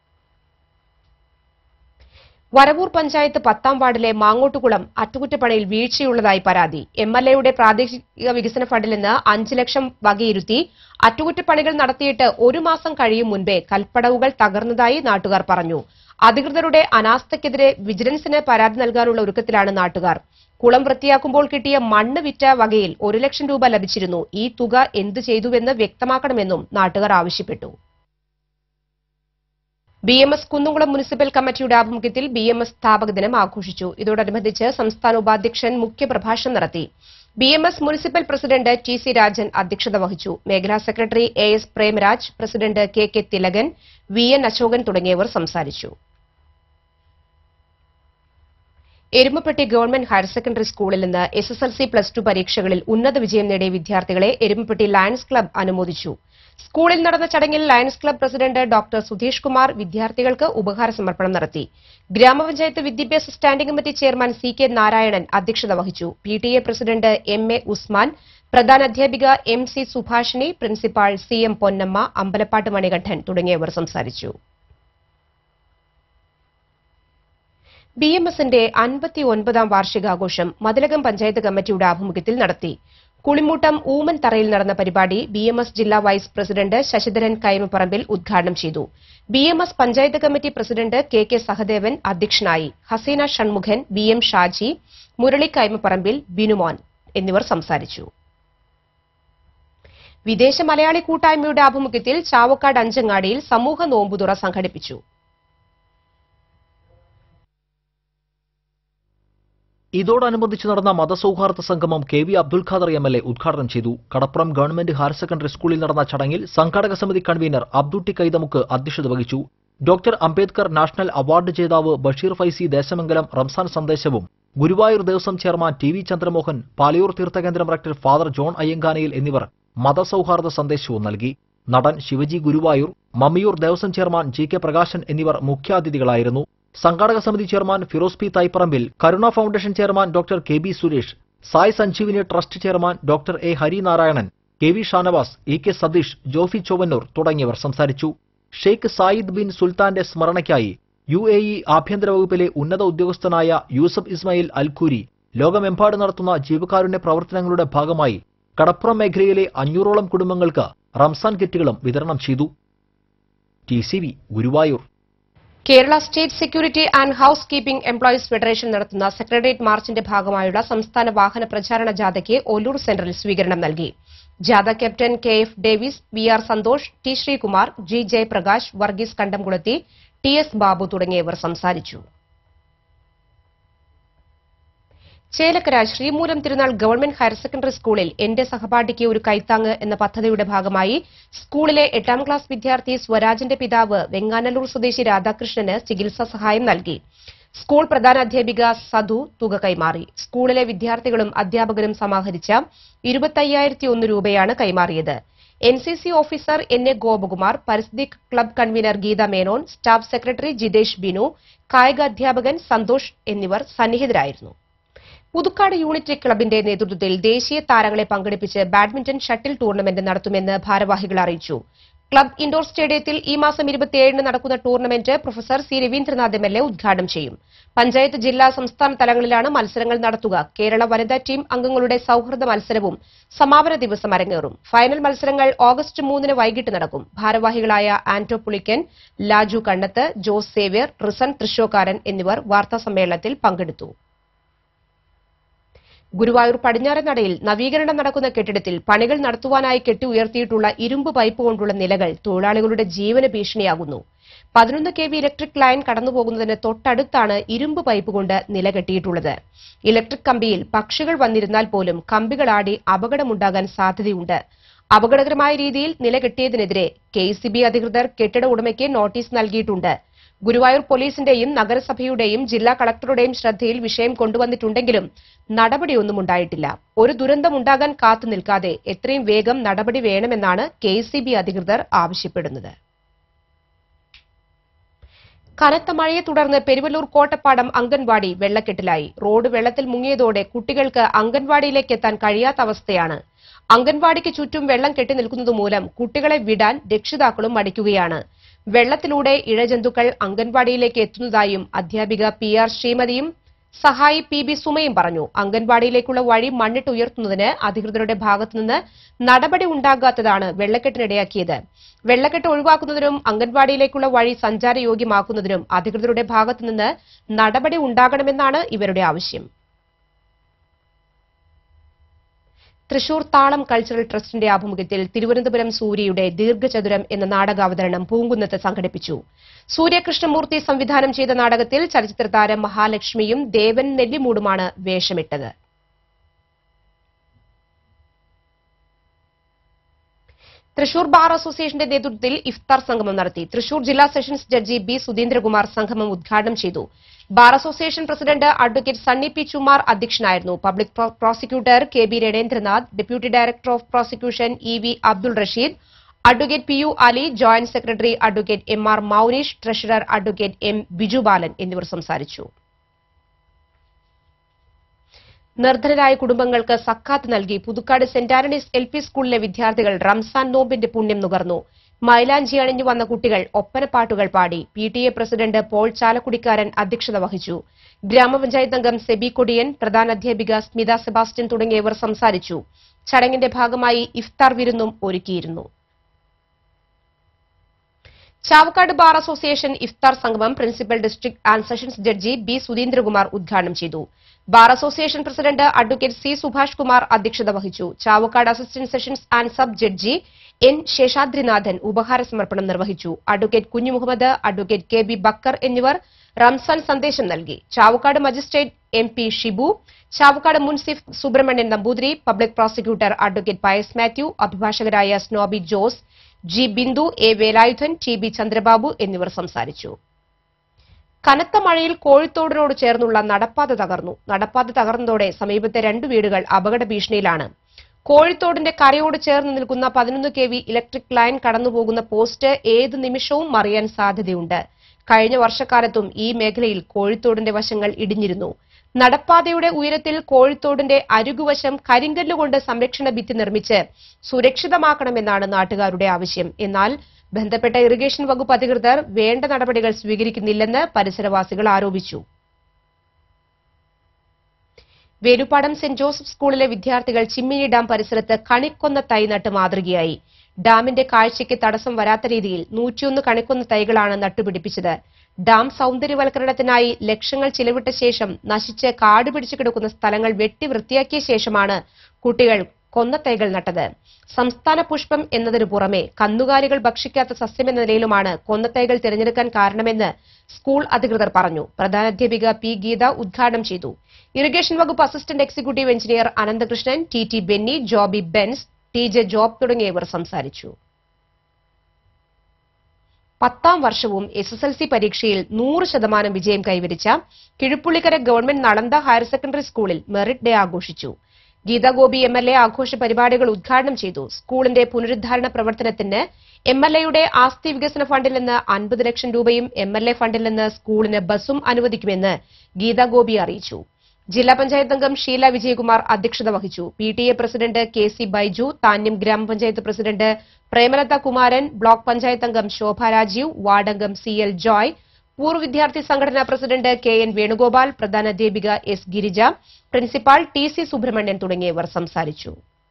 വരവൂർ പഞ്ചായത്ത് പത്താം വാർഡിലെ മാങ്ങോട്ടുകുളം അറ്റകുറ്റപ്പണിയിൽ വീഴ്ചയുള്ളതായി പരാതി എം എൽ എയുടെ പ്രാദേശിക വികസന ഫണ്ടിൽ നിന്ന് അഞ്ച് ലക്ഷം വകയിരുത്തി അറ്റകുറ്റപ്പണികൾ നടത്തിയിട്ട് ഒരു മാസം കഴിയും മുൻപേ കൽപ്പടവുകൾ തകർന്നതായി നാട്ടുകാർ പറഞ്ഞു അധികൃതരുടെ അനാസ്ഥയ്ക്കെതിരെ വിജിലൻസിന് പരാതി നൽകാനുള്ള ഒരുക്കത്തിലാണ് നാട്ടുകാർ കുളം വൃത്തിയാക്കുമ്പോൾ കിട്ടിയ മണ്ണ് വിറ്റ വകയിൽ ഒരു ലക്ഷം രൂപ ലഭിച്ചിരുന്നു ഈ തുക എന്തു ചെയ്തുവെന്ന് വ്യക്തമാക്കണമെന്നും നാട്ടുകാർ ആവശ്യപ്പെട്ടു B M S Kunnamkulam municipal കമ്മിറ്റിയുടെ ആഭിമുഖ്യത്തിൽ ബി എം എസ് സ്ഥാപക ദിനം ആഘോഷിച്ചു ഇതോടനുബന്ധിച്ച് സംസ്ഥാന ഉപാധ്യക്ഷൻ മുഖ്യപ്രഭാഷണം നടത്തി B M S municipal president T C Rajan അധ്യക്ഷത വഹിച്ചു മേഖലാ secretary A S Premaraj president K K Thilakan V N Ashokan തുടങ്ങിയവർ സംസാരിച്ചു എരുമപ്പെട്ടി ഗവൺമെന്റ് ഹയർ സെക്കൻഡറി സ്കൂളിൽ നിന്ന് S S L C plus two പരീക്ഷകളിൽ ഉന്നത വിജയം നേടിയ വിദ്യാർത്ഥികളെ എരുമപ്പെട്ടി ലയൺസ് ക്ലബ് അനുമോദിച്ചു സ്കൂളിൽ നടന്ന ചടങ്ങിൽ lions club president doctor Sudheesh Kumar വിദ്യാർത്ഥികൾക്ക് ഉപഹാര സമർപ്പണം നടത്തി ഗ്രാമപഞ്ചായത്ത് വിദ്യാഭ്യാസ standing committee chairman C K Narayanan അധ്യക്ഷത വഹിച്ചു P T A president M A Usman പ്രധാന അധ്യാപിക M C Subhashini principal C M Ponnamma Ambalappattu Manikandan തുടങ്ങിയവർ സംസാരിച്ചു ബി എം എസിന്റെ അൻപത്തി ഒൻപതാം വാർഷികാഘോഷം മതിലകം പഞ്ചായത്ത് കമ്മിറ്റിയുടെ ആഭിമുഖ്യത്തിൽ നടത്തി കുളിമൂട്ടം ഊമൻ തറയിൽ നടന്ന പരിപാടി ബി എം എസ് ജില്ലാ വൈസ് പ്രസിഡന്റ് ശശിധരൻ കൈമപ്പറമ്പിൽ ഉദ്ഘാടനം ചെയ്തു B M S panchayat committee president K K Sahadevan അധ്യക്ഷനായി ഹസീന ഷൺമുഖൻ ബി എം ഷാജി മുരളി കൈമപ്പറമ്പിൽ ബിനുമോൻ എന്നിവർ സംസാരിച്ചു വിദേശ മലയാളി കൂട്ടായ്മയുടെ ആഭിമുഖ്യത്തിൽ ചാവക്കാട് അഞ്ചങ്ങാടിയിൽ സമൂഹ നോമ്പുതുറ സംഘടിപ്പിച്ചു ഇതോടനുബന്ധിച്ച് നടന്ന മതസൗഹാർദ്ദ സംഗമം K V Abdul Khader M L A ഉദ്ഘാടനം ചെയ്തു കടപ്പുറം ഗവൺമെന്റ് ഹയർ സെക്കൻഡറി സ്കൂളിൽ നടന്ന ചടങ്ങിൽ സംഘാടക സമിതി കൺവീനർ അബ്ദുട്ടി കൈതമുക്ക് അധ്യക്ഷത വഹിച്ചു ഡോക്ടർ അംബേദ്കർ നാഷണൽ അവാർഡ് ജേതാവ് ബഷീർ ഫൈസി ദേശമംഗലം റംസാൻ സന്ദേശവും Guruvayur Devaswom chairman T V Chandramohan Palayur തീർത്ഥകേന്ദ്രം റക്ടർ ഫാദർ ജോൺ അയ്യങ്കാനയിൽ എന്നിവർ മതസൗഹാർദ്ദ സന്ദേശവും നൽകി നടൻ Sivaji Guruvayur Mammiyur Devaswom chairman G K Prakashan എന്നിവർ മുഖ്യാതിഥികളായിരുന്നു സംഘാടക സമിതി chairman Firoz P Thaiparambil Karuna foundation chairman doctor K B Suresh Sai Sanjeevini trust chairman doctor A Harinarayanan K V Shanavas E K Satheesh Jofi Chovvannur തുടങ്ങിയവർ സംസാരിച്ചു ഷെയ്ഖ് സായിദ് ബിൻ സുൽത്താന്റെ സ്മരണയ്ക്കായി യു എ ഇ ആഭ്യന്തര വകുപ്പിലെ ഉന്നത ഉദ്യോഗസ്ഥനായ യൂസഫ് ഇസ്മായിൽ അൽഖൂരി ലോകമെമ്പാട് നടത്തുന്ന ജീവകാരുണ്യ പ്രവർത്തനങ്ങളുടെ ഭാഗമായി കടപ്പുറം മേഖലയിലെ അഞ്ഞൂറോളം കുടുംബങ്ങൾക്ക് റംസാൻ കിറ്റുകളും വിതരണം ചെയ്തു T C V Guruvayur Kerala state security and housekeeping employees federation നടത്തുന്ന സെക്രട്ടേറിയറ്റ് മാർച്ചിന്റെ ഭാഗമായുള്ള സംസ്ഥാന വാഹന പ്രചാരണ ജാഥയ്ക്ക് ഒല്ലൂർ സെന്ററിൽ സ്വീകരണം നൽകി ജാഥ captain K F Davis V R Santhosh T Sreekumar G Jayaprakash Varghese Kandamkulathy T S Babu തുടങ്ങിയവർ സംസാരിച്ചു ചേലക്കര ശ്രീമൂലം തിരുനാൾ ഗവൺമെന്റ് ഹയർ സെക്കൻഡറി സ്കൂളിൽ എന്റെ സഹപാഠിക്ക് ഒരു കൈത്താങ്ങ് എന്ന പദ്ധതിയുടെ ഭാഗമായി സ്കൂളിലെ എട്ടാം ക്ലാസ് വിദ്യാർത്ഥി സ്വരാജിന്റെ പിതാവ് വെങ്ങാനല്ലൂർ സ്വദേശി രാധാകൃഷ്ണന് ചികിത്സാ സഹായം നൽകി സ്കൂൾ പ്രധാനാധ്യാപിക സധു തുക കൈമാറി സ്കൂളിലെ വിദ്യാർത്ഥികളും അധ്യാപകരും സമാഹരിച്ച ഇരുപത്തയ്യായിരത്തി ഒന്ന് രൂപയാണ് കൈമാറിയത് N C C officer N A Gopakumar പരിസ്ഥിതി club convener Geetha Menon staff secretary Jithesh Binu കായിക അധ്യാപകൻ സന്തോഷ് എന്നിവർ സന്നിഹിതരായിരുന്നു പുതുക്കാട് യൂണിറ്റ് ക്ലബിന്റെ നേതൃത്വത്തിൽ ദേശീയ താരങ്ങളെ പങ്കെടുപ്പിച്ച് ബാഡ്മിന്റൺ ഷട്ടിൽ ടൂർണമെന്റ് നടത്തുമെന്ന് ഭാരവാഹികൾ അറിയിച്ചു ക്ലബ് ഇൻഡോർ സ്റ്റേഡിയത്തിൽ ഈ മാസം ഇരുപത്തിയേഴിന് നടക്കുന്ന tournament professor C Raveendranath M L A ഉദ്ഘാടനം ചെയ്യും പഞ്ചായത്ത് ജില്ലാ സംസ്ഥാന തലങ്ങളിലാണ് മത്സരങ്ങൾ നടത്തുക കേരള വനിതാ ടീം അംഗങ്ങളുടെ സൌഹൃദ മത്സരവും സമാപന ദിവസം അരങ്ങേറും ഫൈനൽ മത്സരങ്ങൾ ഓഗസ്റ്റ് മൂന്നിന് വൈകിട്ട് നടക്കും ഭാരവാഹികളായ ആന്റോ പുളിക്കൻ ലാജു കണ്ണത്ത് ജോസ് സേവ്യർ റിസൺ തൃശോക്കാരൻ എന്നിവർ വാർത്താസമ്മേളനത്തിൽ പങ്കെടുത്തു ഗുരുവായൂർ പടിഞ്ഞാറനടയിൽ നവീകരണം നടക്കുന്ന കെട്ടിടത്തിൽ പണികൾ നടത്തുവാനായി കെട്ടി ഉയർത്തിയിട്ടുള്ള ഇരുമ്പ് പൈപ്പ് കൊണ്ടുള്ള നിലകൾ തൊഴിലാളികളുടെ ജീവന ഭീഷണിയാകുന്നു പതിനൊന്ന് കെ വി ഇലക്ട്രിക് ലൈൻ കടന്നുപോകുന്നതിന് തൊട്ടടുത്താണ് ഇരുമ്പ് പൈപ്പ് കൊണ്ട് നില കെട്ടിയിട്ടുള്ളത് ഇലക്ട്രിക് കമ്പിയിൽ പക്ഷികൾ വന്നിരുന്നാൽ പോലും കമ്പികളാടി അപകടമുണ്ടാകാൻ സാധ്യതയുണ്ട് അപകടകരമായ രീതിയിൽ നില കെട്ടിയതിനെതിരെ കെ അധികൃതർ കെട്ടിട ഉടമയ്ക്ക് നോട്ടീസ് നൽകിയിട്ടുണ്ട് ഗുരുവായൂർ പോലീസിന്റെയും നഗരസഭയുടെയും ജില്ലാ കളക്ടറുടെയും ശ്രദ്ധയിൽ വിഷയം കൊണ്ടുവന്നിട്ടുണ്ടെങ്കിലും നടപടിയൊന്നും ഉണ്ടായിട്ടില്ല ഒരു ദുരന്തം ഉണ്ടാകാൻ കാത്തു നിൽക്കാതെ എത്രയും വേഗം നടപടി വേണമെന്നാണ് കെ അധികൃതർ ആവശ്യപ്പെടുന്നത് കനത്ത മഴയെ തുടർന്ന് പെരുവല്ലൂർ കോട്ടപ്പാടം അംഗൻവാടി വെള്ളക്കെട്ടിലായി റോഡ് വെള്ളത്തിൽ മുങ്ങിയതോടെ കുട്ടികൾക്ക് അംഗൻവാടിയിലേക്ക് എത്താൻ കഴിയാത്ത അവസ്ഥയാണ് അംഗൻവാടിക്ക് ചുറ്റും വെള്ളം കെട്ടി നിൽക്കുന്നത് മൂലം കുട്ടികളെ വിടാൻ രക്ഷിതാക്കളും മടിക്കുകയാണ് വെള്ളത്തിലൂടെ ഇഴജന്തുക്കൾ അംഗൻവാടിയിലേക്ക് എത്തുന്നതായും അധ്യാപിക പി ആർ ശ്രീമതിയും സഹായി പി ബി സുമയും പറഞ്ഞു അംഗൻവാടിയിലേക്കുള്ള വഴി മണ്ണിട്ട് ഉയർത്തുന്നതിന് അധികൃതരുടെ ഭാഗത്തുനിന്ന് നടപടി ഉണ്ടാകാത്തതാണ് വെള്ളക്കെട്ടിനിടയാക്കിയത് വെള്ളക്കെട്ട് ഒഴിവാക്കുന്നതിനും അംഗൻവാടിയിലേക്കുള്ള വഴി സഞ്ചാരയോഗ്യമാക്കുന്നതിനും അധികൃതരുടെ ഭാഗത്തുനിന്ന് നടപടി ഉണ്ടാകണമെന്നാണ് ഇവരുടെ ആവശ്യം തൃശൂർ താളം കൾച്ചറൽ ട്രസ്റ്റിന്റെ ആഭിമുഖ്യത്തിൽ തിരുവനന്തപുരം സൂര്യയുടെ ദീർഘചതുരം എന്ന നാടകാവതരണം പൂങ്കുന്നത്ത് സംഘടിപ്പിച്ചു സൂര്യകൃഷ്ണമൂർത്തി സംവിധാനം ചെയ്ത നാടകത്തിൽ ചലച്ചിത്ര താരം മഹാലക്ഷ്മിയും ദേവൻ നെല്ലിമൂടുമാണ് വേഷമിട്ടത് തൃശൂർ ബാർ അസോസിയേഷന്റെ നേതൃത്വത്തിൽ ഇഫ്താർ സംഗമം നടത്തി തൃശൂർ ജില്ലാ സെഷൻസ് ജഡ്ജി ബി സുധീന്ദ്രകുമാർ സംഗമം ഉദ്ഘാടനം ചെയ്തു bar association president advocate Sunny P Chumar അധ്യക്ഷനായിരുന്നു public pro- prosecutor K B Renendranath deputy director of prosecution E V Abdul Rasheed advocate P U Ali joint secretary advocate M R Mounish treasurer advocate M Biju Balan എന്നിവർ സംസാരിച്ചു നിർധനരായ കുടുംബങ്ങൾക്ക് സക്കാത്ത് നൽകി Puthukkad saint Antony's L P സ്കൂളിലെ വിദ്യാർത്ഥികൾ റംസാൻ നോമ്പിന്റെ പുണ്യം നുകർന്നു മൈലാഞ്ചി അണിഞ്ഞു വന്ന കുട്ടികൾ ഒപ്പനപ്പാട്ടുകൾ പാടി P T A president Paul ചാലക്കുടിക്കാരൻ അധ്യക്ഷത വഹിച്ചു ഗ്രാമപഞ്ചായത്ത് അംഗം സെബി കൊടിയൻ പ്രധാനാധ്യാപിക സ്മിത സെബാസ്റ്റ്യൻ തുടങ്ങിയവർ സംസാരിച്ചു ചടങ്ങിന്റെ ഭാഗമായി ഇഫ്താർ വിരുന്നും ഒരുക്കിയിരുന്നു ചാവക്കാട് ബാർ അസോസിയേഷൻ ഇഫ്താർ സംഗമം principal district and sessions judge B Sudheendrakumar ഉദ്ഘാടനം ചെയ്തു bar association president advocate C Subhash Kumar അധ്യക്ഷത വഹിച്ചു Chavakkad assistant sessions and sub judge N Seshadrinathan ഉപഹാര സമർപ്പണം നിർവഹിച്ചു advocate Kunju Muhammad advocate K B Bakkar എന്നിവർ റംസാൻ സന്ദേശം നൽകി Chavakkad magistrate M P Shibu Chavakkad മുൻസിഫ് Subrahmanian Namboothiri public prosecutor advocate Pius Mathew അഭിഭാഷകരായ Snoby Jose G Bindu A Velayudhan T B Chandrababu എന്നിവർ സംസാരിച്ചു കനത്ത മഴയിൽ കോഴിത്തോടിനോട് ചേർന്നുള്ള നടപ്പാത തകർന്നു നടപ്പാത തകർന്നതോടെ സമീപത്തെ രണ്ടു വീടുകൾ അപകട ഭീഷണിയിലാണ് കോഴിത്തോടിന്റെ കരയോട് ചേർന്ന് നിൽക്കുന്ന പതിനൊന്ന് കെ വി ഇലക്ട്രിക് ലൈൻ കടന്നുപോകുന്ന പോസ്റ്റ് ഏത് നിമിഷവും മറിയാൻ സാധ്യതയുണ്ട് കഴിഞ്ഞ വർഷക്കാലത്തും ഈ മേഖലയിൽ കോഴിത്തോടിന്റെ വശങ്ങൾ ഇടിഞ്ഞിരുന്നു നടപ്പാതയുടെ ഉയരത്തിൽ കോഴിത്തോടിന്റെ അരുകുവശം കരിങ്കല്ലുകൊണ്ട് സംരക്ഷണ ഭിത്തി നിർമ്മിച്ച് സുരക്ഷിതമാക്കണമെന്നാണ് നാട്ടുകാരുടെ ആവശ്യം എന്നാൽ ബന്ധപ്പെട്ട ഇറിഗേഷൻ വകുപ്പ് അധികൃതർ വേണ്ട നടപടികൾ സ്വീകരിക്കുന്നില്ലെന്ന് പരിസരവാസികൾ ആരോപിച്ചു വേലുപ്പാടം സെന്റ് ജോസഫ് സ്കൂളിലെ വിദ്യാർത്ഥികൾ ചിമ്മിനി ഡാം പരിസരത്ത് കണിക്കൊന്ന തൈ നട്ട് മാതൃകയായി ഡാമിന്റെ കാഴ്ചയ്ക്ക് തടസ്സം വരാത്ത രീതിയിൽ നൂറ്റിയൊന്ന് കണിക്കൊന്ന തൈകളാണ് നട്ടുപിടിപ്പിച്ചത് ഡാം സൗന്ദര്യവൽക്കരണത്തിനായി ലക്ഷങ്ങൾ ചിലവിട്ട ശേഷം നശിച്ച് കാട് പിടിച്ചു കിടക്കുന്ന സ്ഥലങ്ങൾ വെട്ടി വൃത്തിയാക്കിയ ശേഷമാണ് കുട്ടികൾ കൊന്നത്തൈകൾ നട്ടത് സംസ്ഥാന പുഷ്പം എന്നതിനു പുറമെ കന്നുകാലികൾ ഭക്ഷിക്കാത്ത സസ്യമെന്ന നിലയിലുമാണ് കൊന്നത്തൈകൾ തിരഞ്ഞെടുക്കാൻ കാരണമെന്ന് സ്കൂൾ അധികൃതർ പറഞ്ഞു പ്രധാനാധ്യാപിക പി ഗീത ഉദ്ഘാടനം ചെയ്തു ഇറിഗേഷൻ വകുപ്പ് assistant executive engineer Ananthakrishnan T T Benny Joby Bens T J Job തുടങ്ങിയവർ സംസാരിച്ചു പത്താം വർഷവും എസ് എസ് എൽ സി പരീക്ഷയിൽ നൂറ് ശതമാനം വിജയം കൈവരിച്ച Kizhuppillikkara government Nalanda higher secondary സ്കൂളിൽ മെറിറ്റ് ഡേ ആഘോഷിച്ചു Geetha Gopi M L A ആഘോഷ പരിപാടികൾ ഉദ്ഘാടനം ചെയ്തു സ്കൂളിന്റെ പുനരുദ്ധാരണ പ്രവർത്തനത്തിന് എം എൽ എയുടെ ആസ്തി വികസന ഫണ്ടിൽ നിന്ന് അൻപത് ലക്ഷം രൂപയും എം എൽ എ ഫണ്ടിൽ നിന്ന് സ്കൂളിന് ബസും അനുവദിക്കുമെന്ന് ഗീതാ ഗോപി അറിയിച്ചു ജില്ലാ പഞ്ചായത്ത് അംഗം ഷീല വിജയകുമാർ അധ്യക്ഷത വഹിച്ചു P T A president K C Baiju Thanyam ഗ്രാമപഞ്ചായത്ത് പ്രസിഡന്റ് പ്രേമലത കുമാരൻ ബ്ലോക്ക് പഞ്ചായത്ത് അംഗം ശോഭ രാജീവ് വാർഡ് അംഗം സി എൽ ജോയ് പൂർവ്വ വിദ്യാർത്ഥി സംഘടനാ പ്രസിഡന്റ് കെ എൻ വേണുഗോപാൽ പ്രധാനാധ്യാപിക S Girija principal T C Subrahmanian തുടങ്ങിയവർ സംസാരിച്ചു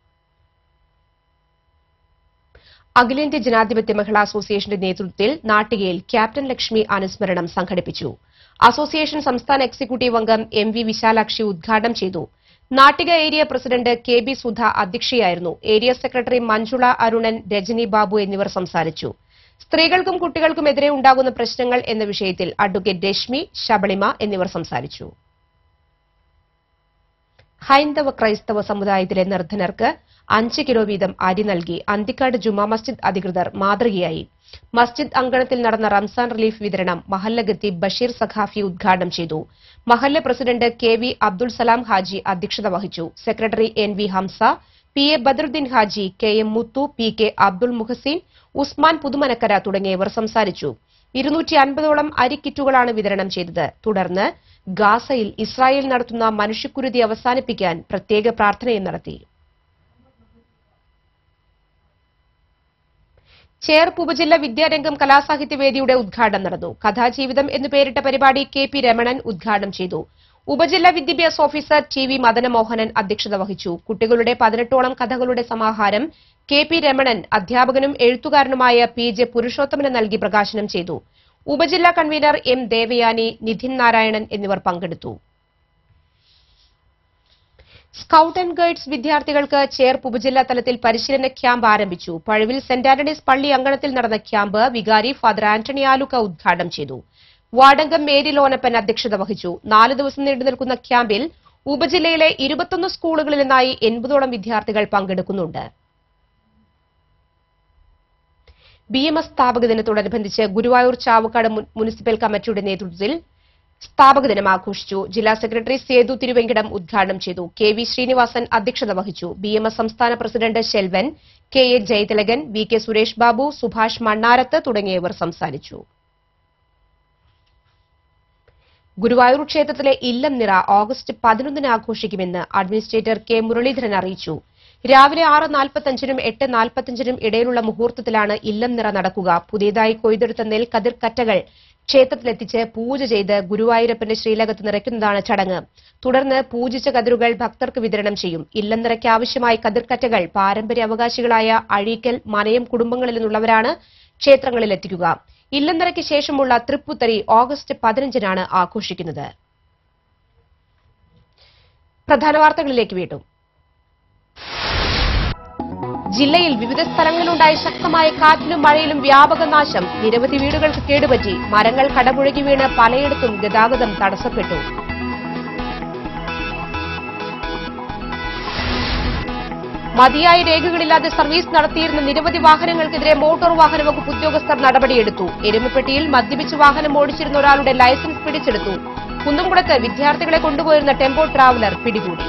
അഖിലേന്ത്യാ ജനാധിപത്യ മഹിളാ അസോസിയേഷന്റെ നേതൃത്വത്തിൽ നാട്ടികയിൽ ക്യാപ്റ്റൻ ലക്ഷ്മി അനുസ്മരണം സംഘടിപ്പിച്ചു അസോസിയേഷൻ സംസ്ഥാന എക്സിക്യൂട്ടീവ് അംഗം എം വി വിശാലാക്ഷി ഉദ്ഘാടനം ചെയ്തു Nattika area president K B Sudha അധ്യക്ഷയായിരുന്നു ഏരിയ സെക്രട്ടറി മഞ്ജുള അരുണൻ രജനി ബാബു എന്നിവർ സംസാരിച്ചു സ്ത്രീകൾക്കും കുട്ടികൾക്കുമെതിരെ ഉണ്ടാകുന്ന പ്രശ്നങ്ങൾ എന്ന വിഷയത്തിൽ അഡ്വക്കേറ്റ് രശ്മി ശബളിമ എന്നിവർ സംസാരിച്ചു ഹൈന്ദവ ക്രൈസ്തവ സമുദായത്തിലെ നിർധനർക്ക് അഞ്ച് കിലോ വീതം അരി നൽകി അന്തിക്കാട് ജുമാ മസ്ജിദ് അധികൃതർ മാതൃകയായി മസ്ജിദ് അങ്കണത്തിൽ നടന്ന റംസാൻ റിലീഫ് വിതരണം മഹല്ല ഖത്തീബ് ബഷീർ സഖാഫി ഉദ്ഘാടനം ചെയ്തു മഹല്ല president K V Abdul Salam Haji അധ്യക്ഷത വഹിച്ചു secretary N V Hamza P A Badaruddin Haji K M Muthu P K Abdul Muhsin Usman Puthumanakkara തുടങ്ങിയവർ സംസാരിച്ചു ഇരുന്നൂറ്റി അൻപതോളം അരി കിറ്റുകളാണ് വിതരണം ചെയ്തത് തുടർന്ന് ഗാസയിൽ ഇസ്രായേൽ നടത്തുന്ന മനുഷ്യക്കുരുതി അവസാനിപ്പിക്കാൻ പ്രത്യേക പ്രാർത്ഥനയും നടത്തി ചേർപ്പ് ഉപജില്ല വിദ്യാരംഗം കലാസാഹിത്യ വേദിയുടെ ഉദ്ഘാടനം നടന്നു കഥാജീവിതം എന്നു പേരിട്ട പരിപാടി കെ പി രമണൻ ഉദ്ഘാടനം ചെയ്തു ഉപജില്ലാ വിദ്യാഭ്യാസ ഓഫീസർ ടി വി മദനമോഹനൻ അധ്യക്ഷത വഹിച്ചു കുട്ടികളുടെ പതിനെട്ടോളം കഥകളുടെ സമാഹാരം കെ പി രമണൻ അധ്യാപകനും എഴുത്തുകാരനുമായ പി ജെ പുരുഷോത്തമന് നൽകി പ്രകാശനം ചെയ്തു ഉപജില്ലാ കൺവീനർ എം ദേവയാനി നിധിൻ നാരായണൻ എന്നിവർ പങ്കെടുത്തു സ്കൌട്ട് ആൻഡ് ഗൈഡ്സ് വിദ്യാർത്ഥികൾക്ക് ചേർപ്പ് ഉപജില്ലാ തലത്തിൽ പരിശീലന ക്യാമ്പ് ആരംഭിച്ചു പഴുവിൽ സെന്റ് ആന്റണീസ് പള്ളി അങ്കണത്തിൽ നടന്ന ക്യാമ്പ് വികാരി ഫാദർ ആന്റണി ആലുക്ക ഉദ്ഘാടനം ചെയ്തു വാർഡംഗം മേരി ലോനപ്പൻ അധ്യക്ഷത വഹിച്ചു നാല് ദിവസം നീണ്ടു നിൽക്കുന്ന ക്യാമ്പിൽ ഉപജില്ലയിലെ ഇരുപത്തൊന്ന് സ്കൂളുകളിൽ നിന്നായി എൺപതോളം വിദ്യാർത്ഥികൾ പങ്കെടുക്കുന്നുണ്ട് ബി എം എസ് സ്ഥാപക ദിനത്തോടനുബന്ധിച്ച് ഗുരുവായൂർ ചാവക്കാട് മുൻ- മുനിസിപ്പൽ കമ്മിറ്റിയുടെ നേതൃത്വത്തിൽ സ്ഥാപക ദിനം ആഘോഷിച്ചു ജില്ലാ സെക്രട്ടറി സേതു തിരുവെങ്കിടം ഉദ്ഘാടനം ചെയ്തു കെ വി ശ്രീനിവാസൻ അധ്യക്ഷത വഹിച്ചു ബി എം എസ് സംസ്ഥാന president Selvan K A Jayathilakan V K Suresh Babu Subhash Mannarath തുടങ്ങിയവർ സംസാരിച്ചു ഗുരുവായൂർ ക്ഷേത്രത്തിലെ ഇല്ലം നിറ ഓഗസ്റ്റ് പതിനൊന്നിന് ആഘോഷിക്കുമെന്ന് അഡ്മിനിസ്ട്രേറ്റർ കെ മുരളീധരൻ അറിയിച്ചു രാവിലെ ആറ് നാൽപ്പത്തഞ്ചിനും എട്ട് നാൽപ്പത്തഞ്ചിനും ഇടയിലുള്ള മുഹൂർത്തത്തിലാണ് ഇല്ലം നിറ നടക്കുക പുതിയതായി കൊയ്തെടുത്ത നെൽക്കതിർ കറ്റകൾ ക്ഷേത്രത്തിലെത്തിച്ച് പൂജ ചെയ്ത് ഗുരുവായൂരപ്പന്റെ ശ്രീലകത്ത് നിറയ്ക്കുന്നതാണ് ചടങ്ങ് തുടർന്ന് പൂജിച്ച കതിരുകൾ ഭക്തർക്ക് വിതരണം ചെയ്യും ഇല്ലം നിറയ്ക്ക് ആവശ്യമായ കതിർക്കറ്റകൾ പാരമ്പര്യ അവകാശികളായ അഴീക്കൽ മനയം കുടുംബങ്ങളിൽ നിന്നുള്ളവരാണ് ക്ഷേത്രങ്ങളിലെത്തിക്കുക ഇല്ലം നിറയ്ക്ക് ശേഷമുള്ള തൃപ്പുത്തരി ഓഗസ്റ്റ് പതിനഞ്ചിനാണ് ആഘോഷിക്കുന്നത് പ്രധാന വാർത്തകളിലേക്ക് വീണ്ടും ജില്ലയിൽ വിവിധ സ്ഥലങ്ങളിലുണ്ടായ ശക്തമായ കാറ്റിലും മഴയിലും വ്യാപക നാശം നിരവധി വീടുകൾക്ക് കേടുപറ്റി മരങ്ങൾ കടപുഴകി വീണ് പലയിടത്തും ഗതാഗതം തടസ്സപ്പെട്ടു മതിയായ രേഖകളില്ലാതെ സർവീസ് നടത്തിയിരുന്ന നിരവധി വാഹനങ്ങൾക്കെതിരെ മോട്ടോർ വാഹന വകുപ്പ് ഉദ്യോഗസ്ഥർ നടപടിയെടുത്തു എരുമപ്പെട്ടിയിൽ മദ്യപിച്ച് വാഹനം ഓടിച്ചിരുന്ന ഒരാളുടെ ലൈസൻസ് പിടിച്ചെടുത്തു കുന്നംകുളത്ത് വിദ്യാർത്ഥികളെ കൊണ്ടുപോയിരുന്ന ടെമ്പോ ട്രാവലർ പിടികൂടി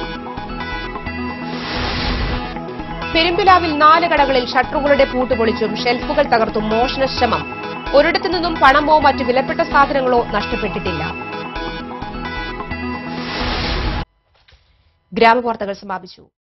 പെരുമ്പിലാവിൽ നാല് കടകളിൽ ഷട്ടറുകളുടെ പൂട്ടുപൊളിച്ചും ഷെൽഫുകൾ തകർത്തും മോഷണ ശ്രമം ഒരിടത്തു നിന്നും പണമോ മറ്റു വിലപ്പെട്ട സാധനങ്ങളോ നഷ്ടപ്പെട്ടിട്ടില്ല ഗ്രാമവാർത്തകൾ സമാപിച്ചു